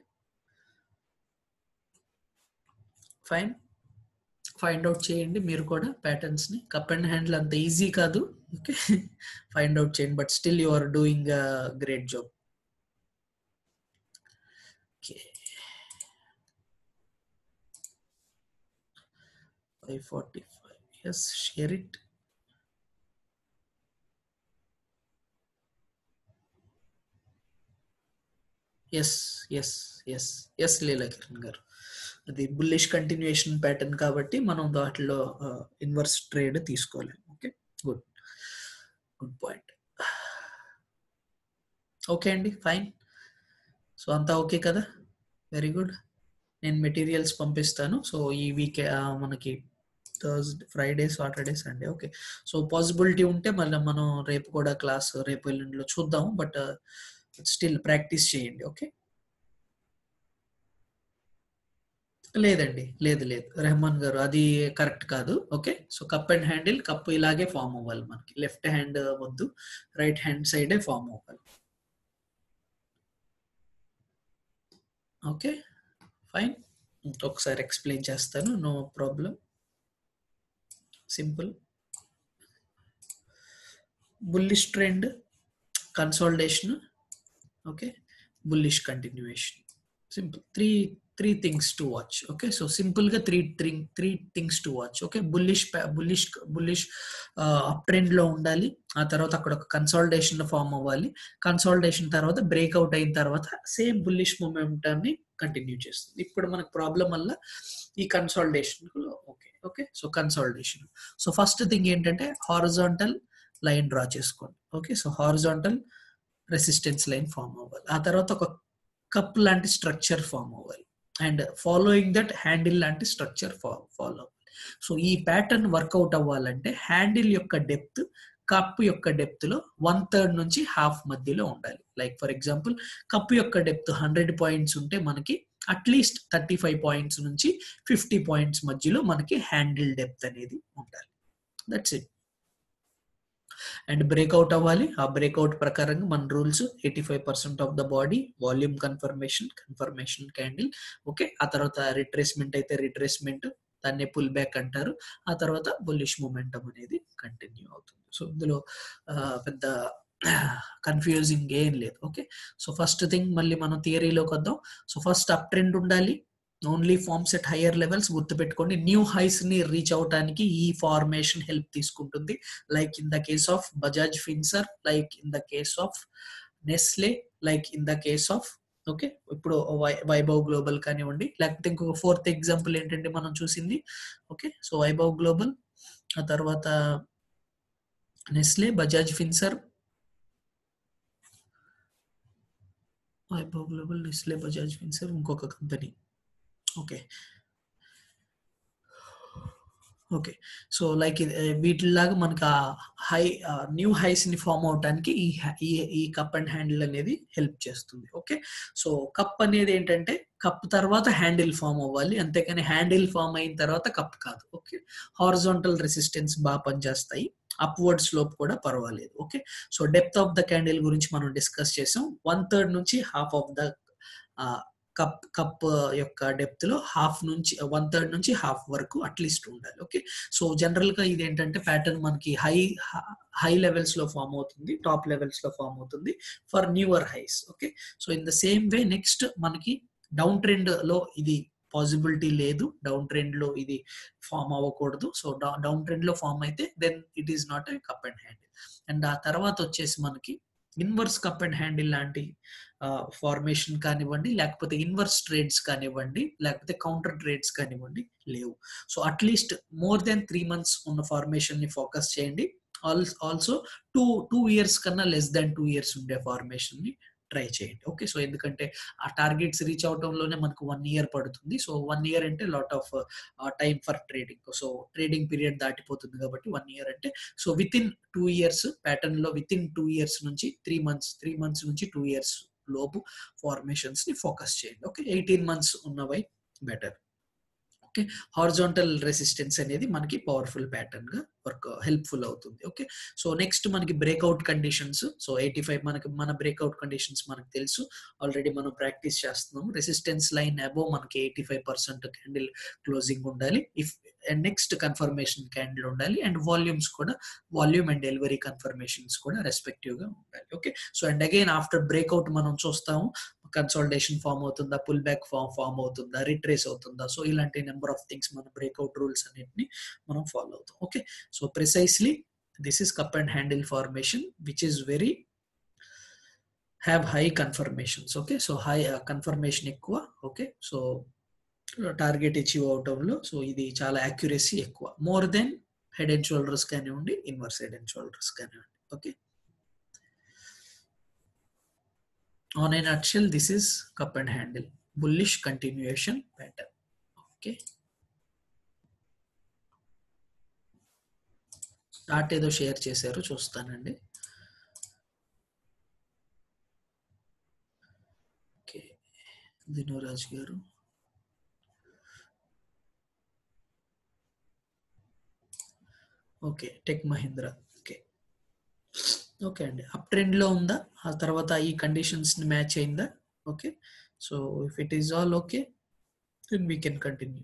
ఫైన్ ఫైండ్ అవుట్ చేయండి మీరు కూడా ప్యాటర్న్స్ ని కప్ అండ్ హ్యాండిల్ అంత ఈజీ కాదు ఓకే ఫైండ్ అవుట్ చేయండి but still you are doing great job okay five forty five yes share it yes yes yes yes Leela Kiran గారు అది బుల్లిష్ కంటిన్యూషన్ ప్యాటర్న్ కాబట్టి మనం దాంట్లో ఇన్వర్స్ ట్రేడ్ తీసుకోలేము okay good good point okay అండి ఫైన్ సో అంతా ఓకే కదా వెరీ గుడ్ నేను మెటీరియల్స్ పంపిస్తాను సో ఈ వీక్ మనకి Thursday Friday Saturday Sunday okay so possibility ఉంటే మళ్ళీ మనం రేపు కూడా క్లాస్ రేపు ఎల్లుండిలో చూద్దాం బట్ స్టిల్ ప్రాక్టీస్ చేయండి ఓకే లేదండి లేదు లేదు రెహమాన్ గారు అది కరెక్ట్ కాదు okay so cup and handle cup ఇలాగే ఫామ్ అవ్వాలి మనకి లెఫ్ట్ హ్యాండ్ వద్దు రైట్ హ్యాండ్ సైడే ఫామ్ అవ్వాలి ఓకే ఫైన్ ఒకసారి ఎక్స్ప్లెయిన్ చేస్తాను no problem simple bullish trend consolidation okay bullish continuation simple three three things to watch okay so simple గా three three three things to watch okay bullish bullish bullish up trend లో ఉండాలి ఆ తర్వాత అక్కడ ఒక కన్సాలిడేషన్ ఫామ్ అవ్వాలి కన్సాలిడేషన్ తర్వాత బ్రేక్అవుట్ అయిన తర్వాత సేమ్ బుల్లిష్ మూమెంటాన్ని కంటిన్యూ చేస్తుంది ఇప్పుడు మనకు ప్రాబ్లం వల్ల ఈ consolidation okay okay so consolidation so first thing ఏంటంటే హారిజాంటల్ లైన్ డ్రా చేసుకోండి okay so horizontal resistance line form అవ్వాలి ఆ తర్వాత ఒక కప్ లాంటి స్ట్రక్చర్ ఫామ్ అవ్వాలి అండ్ ఫాలోయింగ్ దట్ హ్యాండిల్ లాంటి స్ట్రక్చర్ ఫాలో అవ్వాలి సో ఈ ప్యాటర్న్ వర్కౌట్ అవ్వాలంటే హ్యాండిల్ యొక్క డెప్త్ కప్ యొక్క డెప్త్ లో వన్ థర్డ్ నుంచి హాఫ్ మధ్యలో ఉండాలి లైక్ ఫర్ ఎగ్జాంపుల్ కప్ యొక్క డెప్త్ హండ్రెడ్ పాయింట్స్ ఉంటే మనకి అట్లీస్ట్ థర్టీ ఫైవ్ పాయింట్స్ నుంచి ఫిఫ్టీ పాయింట్స్ మధ్యలో మనకి హ్యాండిల్ డెప్త్ అనేది ఉండాలి దట్స్ ఇట్ అండ్ బ్రేక్అవుట్ అవ్వాలి ఆ బ్రేక్అవుట్ ప్రకారంగా మన rules eighty five percent of the body volume confirmation confirmation candle okay ఆ తర్వాత రిట్రేస్మెంట్ అయితే రిట్రేస్మెంట్ దాన్ని పుల్ బ్యాక్ అంటారు ఆ తర్వాత బుల్లిష్ మూమెంటం అనేది కంటిన్యూ అవుతుంది సో ఇందులో పెద్ద కన్ఫ్యూజింగ్ ఏం లేదు ఓకే సో ఫస్ట్ థింగ్ మళ్ళీ మనం థియరీలోకి వద్దాం సో ఫస్ట్ అప్ ట్రెండ్ ఉండాలి only forms at higher levels గుర్తుపెట్టుకోండి న్యూ హైస్ ని రీచ్ అవడానికి ఈ ఫార్మేషన్ హెల్ప్ తీసుకుంటుంది like in the case of Bajaj Finserv like in the case of Nestle like in the case of okay ఇప్పుడు వైభవ్ గ్లోబల్ కానివ్వండి లేకపోతే ఇంకొక ఫోర్త్ ఎగ్జాంపుల్ ఏంటంటే మనం చూసింది ఓకే సో వైభవ్ గ్లోబల్ ఆ తర్వాత Nestle Bajaj Finserv Vaibhav Global Nestle Bajaj Finserv ఇంకొక company okay okay so like వీటిలాగా మనకు ఆ హై న్యూ హైస్ ని ఫామ్ అవడానికి ఈ ఈ ఈ కప్ అండ్ హ్యాండిల్ అనేది హెల్ప్ చేస్తుంది ఓకే సో కప్ అనేది ఏంటంటే కప్ తర్వాత హ్యాండిల్ ఫామ్ అవ్వాలి అంతేకాని హ్యాండిల్ ఫామ్ అయిన తర్వాత కప్ కాదు ఓకే హారిజాంటల్ రెసిస్టెన్స్ బాగా పనిచేస్తాయి అప్వర్డ్ స్లోప్ కూడా పర్వాలేదు okay so depth of the candle గురించి మనం డిస్కస్ చేసాం వన్ థర్డ్ నుంచి half of the cup cup యొక్క డెప్త్ లో హాఫ్ నుంచి వన్ థర్డ్ నుంచి హాఫ్ వరకు అట్లీస్ట్ ఉండాలి ఓకే సో జనరల్ గా ఇది ఏంటంటే ప్యాటర్న్ మనకి హై హై లెవెల్స్ లో ఫామ్ అవుతుంది టాప్ లెవెల్స్ లో ఫామ్ అవుతుంది for newer highs okay so in the same way next మనకి డౌన్ ట్రెండ్ లో ఇది పాసిబిలిటీ లేదు డౌన్ ట్రెండ్ లో ఇది ఫామ్ అవ్వకూడదు సో డౌన్ ట్రెండ్ లో ఫామ్ అయితే then it is not a cup and handle and ఆ తర్వాత వచ్చేసి మనకి ఇన్వర్స్ కప్ అండ్ హ్యాండిల్ లాంటి ఫార్మేషన్ కానివ్వండి లేకపోతే ఇన్వర్స్ ట్రేడ్స్ కానివ్వండి లేకపోతే కౌంటర్ ట్రేడ్స్ కానివ్వండి లేవు so at least more than three months ఉన్న ఫార్మేషన్ ని ఫోకస్ చేయండి ఆల్సో టూ టూ ఇయర్స్ కన్నా లెస్ దాన్ టూ ఇయర్స్ ఉండే ఫార్మేషన్ ని ట్రై చేయండి ఓకే సో ఎందుకంటే ఆ టార్గెట్స్ రీచ్ అవటంలోనే మనకు వన్ ఇయర్ పడుతుంది సో వన్ ఇయర్ అంటే lot of time for trading so trading period దాటిపోతుంది కాబట్టి వన్ ఇయర్ అంటే so within two years pattern లో విత్ ఇన్ టూ ఇయర్స్ నుంచి త్రీ మంత్స్ త్రీ మంత్స్ నుంచి టూ ఇయర్స్ లోపు ఫార్మేషన్స్ ని ఫోకస్ చేయండి ఓకే ఎయిటీన్ మంత్స్ ఉన్నవై బెటర్ ఓకే హార్జాంటల్ రెసిస్టెన్స్ అనేది మనకి పవర్ఫుల్ ప్యాటర్న్ గా వర్క్ హెల్ప్ఫుల్ అవుతుంది ఓకే సో నెక్స్ట్ మనకి breakout conditions so eighty five మనకి మన బ్రేక్అవుట్ కండిషన్స్ మనకు తెలుసు ఆల్రెడీ మనం ప్రాక్టీస్ చేస్తున్నాము రెసిస్టెన్స్ లైన్ అబోవ్ మనకి eighty five percent candle closing ఉండాలి if and next confirmation candle ఉండాలి అండ్ వాల్యూమ్స్ కూడా వాల్యూమ్ అండ్ డెలివరీ కన్ఫర్మేషన్స్ కూడా రెస్పెక్టివ్ గా ఉండాలి okay so and again after breakout మనం చూస్తాము కన్సల్టేషన్ ఫామ్ అవుతుందా పుల్ బ్యాక్ ఫామ్ ఫామ్ అవుతుందా రిట్రేస్ అవుతుందా సో ఇలాంటి నెంబర్ ఆఫ్ థింగ్స్ మన బ్రేక్అవుట్ రూల్స్ అన్నిటిని మనం ఫాలో అవుతాం okay so precisely this is cup and handle formation which is very have high confirmations okay so high confirmation ఎక్కువ ఓకే సో టార్గెట్ అచీవ్ అవటంలో సో ఇది చాలా యాక్యురసీ ఎక్కువ more than head and shoulders కానివ్వండి ఇన్వర్స్ హెడ్ అండ్ షోల్డర్స్ కానివ్వండి okay on a nutshell this is cup and handle bullish continuation pattern okay chart ఏదో షేర్ చేశారు చూస్తానండి ఓకే దినోరాజ్ గారు okay tech Mahindra okay okay అండి అప్ ట్రెండ్ లో ఉందా ఆ తర్వాత ఈ కండిషన్స్ ని మ్యాచ్ అయిందా okay so if it is all okay then we can continue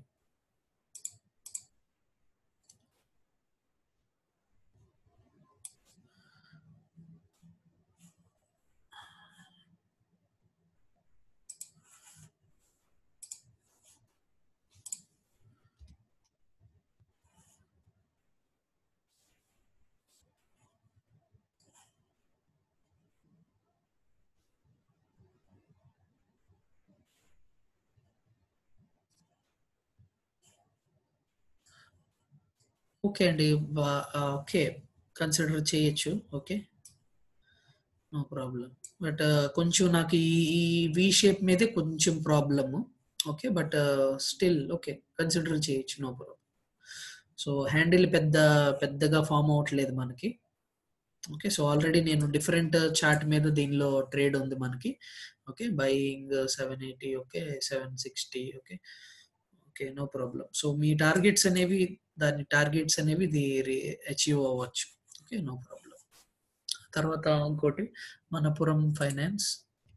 okay అండి ఓకే కన్సిడర్ చేయొచ్చు ఓకే నో ప్రాబ్లం బట్ కొంచెం నాకు ఈ ఈ వి షేప్ మీదే కొంచెం problem okay but still okay consider చేయొచ్చు నో ప్రాబ్లం సో హ్యాండిల్ పెద్ద పెద్దగా ఫామ్ అవ్వట్లేదు మనకి ఓకే సో ఆల్రెడీ నేను డిఫరెంట్ చార్ట్ మీద దీనిలో ట్రేడ్ ఉంది మనకి okay buying seven eighty okay seven sixty okay okay no problem so మీ టార్గెట్స్ అనేవి దాని టార్గెట్స్ అనేవి ఇది అచీవ్ అవ్వచ్చు ఓకే నో ప్రాబ్లం తర్వాత ఇంకోటి Manappuram finance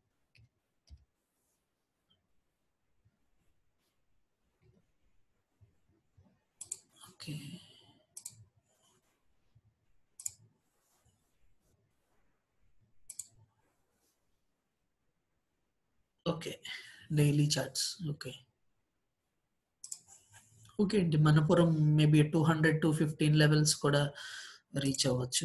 okay okay daily charts okay okay అండి Manappuram maybe two hundred to fifteen levels కూడా రీచ్ అవ్వచ్చు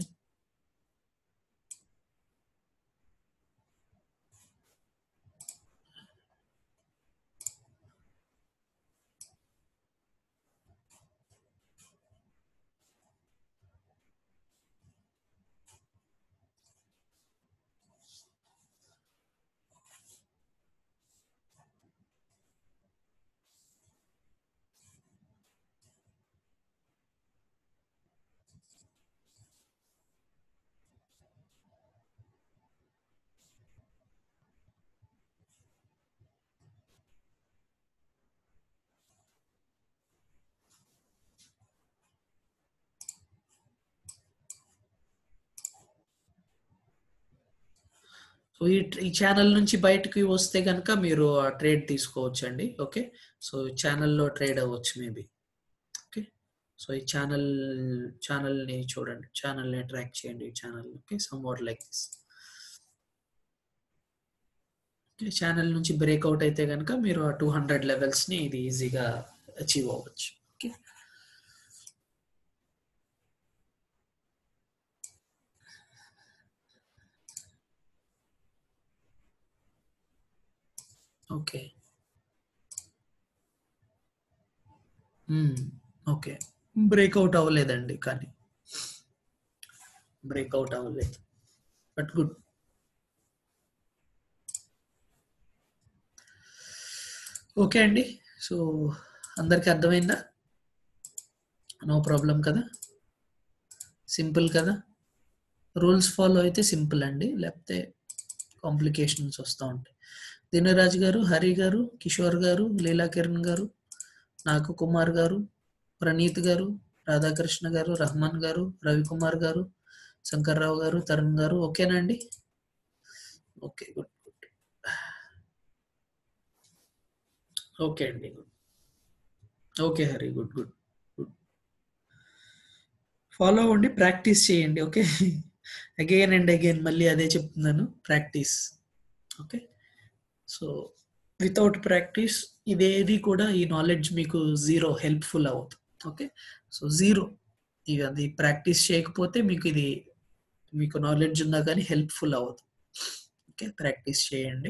సో ఈ ఈ ఛానల్ నుంచి బయటకి వస్తే కనుక మీరు ఆ ట్రేడ్ తీసుకోవచ్చు అండి ఓకే సో ఛానల్లో ట్రేడ్ అవ్వచ్చు మేబీ ఓకే సో ఈ ఛానల్ ఛానల్ని చూడండి ఛానల్ని ట్రాక్ చేయండి ఈ channel okay some what like this okay channel నుంచి బ్రేక్అవుట్ అయితే కనుక మీరు ఆ టూ హండ్రెడ్ లెవెల్స్ని ఇది ఈజీగా అచీవ్ అవ్వచ్చు ఓకే ఓకే ఓకే బ్రేక్అవుట్ అవ్వలేదండి కానీ బ్రేక్అవుట్ అవ్వలేదు బట్ గుడ్ ఓకే అండి సో అందరికి అర్థమైందా నో ప్రాబ్లం కదా సింపుల్ కదా రూల్స్ ఫాలో అయితే సింపుల్ అండి లేకపోతే కాంప్లికేషన్స్ వస్తూ ఉంటాయి దినరాజు గారు హరి గారు కిషోర్ గారు లీలా కిరణ్ గారు నాకు కుమార్ గారు ప్రణీత్ గారు రాధాకృష్ణ గారు రహమాన్ గారు రవికుమార్ గారు శంకర్రావు గారు తరుణ్ గారు ఓకేనా అండి ఓకే గుడ్ గుడ్ ఓకే అండి good okay Hari good good good follow అవ్వండి ప్రాక్టీస్ చేయండి ఓకే అగైన్ అండ్ అగైన్ మళ్ళీ అదే చెప్తున్నాను practice okay so without practice ఇదేది కూడా ఈ నాలెడ్జ్ మీకు జీరో హెల్ప్ఫుల్ అవుతుంది ఓకే సో జీరో ఇక అది ప్రాక్టీస్ చేయకపోతే మీకు ఇది మీకు నాలెడ్జ్ ఉన్నా కానీ హెల్ప్ఫుల్ అవ్వదు ఓకే ప్రాక్టీస్ చేయండి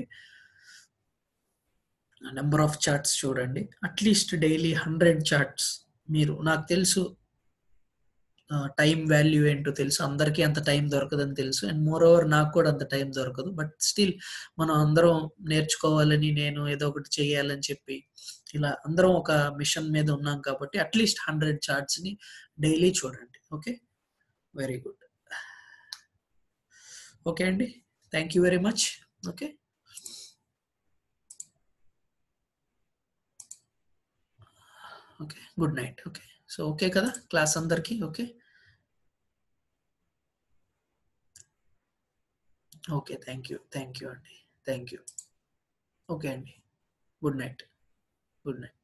నెంబర్ ఆఫ్ చార్ట్స్ చూడండి అట్లీస్ట్ డైలీ హండ్రెడ్ చార్ట్స్ మీరు నాకు తెలుసు టైం వాల్యూ ఏంటో తెలుసు అందరికీ అంత టైం దొరకదని తెలుసు అండ్ మోర్ ఓవర్ నాకు కూడా అంత టైం దొరకదు బట్ స్టిల్ మనం అందరం నేర్చుకోవాలని నేను ఏదో ఒకటి చేయాలని చెప్పి ఇలా అందరం ఒక మిషన్ మీద ఉన్నాం కాబట్టి అట్లీస్ట్ హండ్రెడ్ చార్ట్స్ని డైలీ చూడండి ఓకే వెరీ గుడ్ ఓకే అండి thank you very much okay okay good night okay so okay కదా క్లాస్ అందరికీ okay okay thank you thank you అండి థ్యాంక్ యూ ఓకే అండి గుడ్ నైట్ గుడ్ నైట్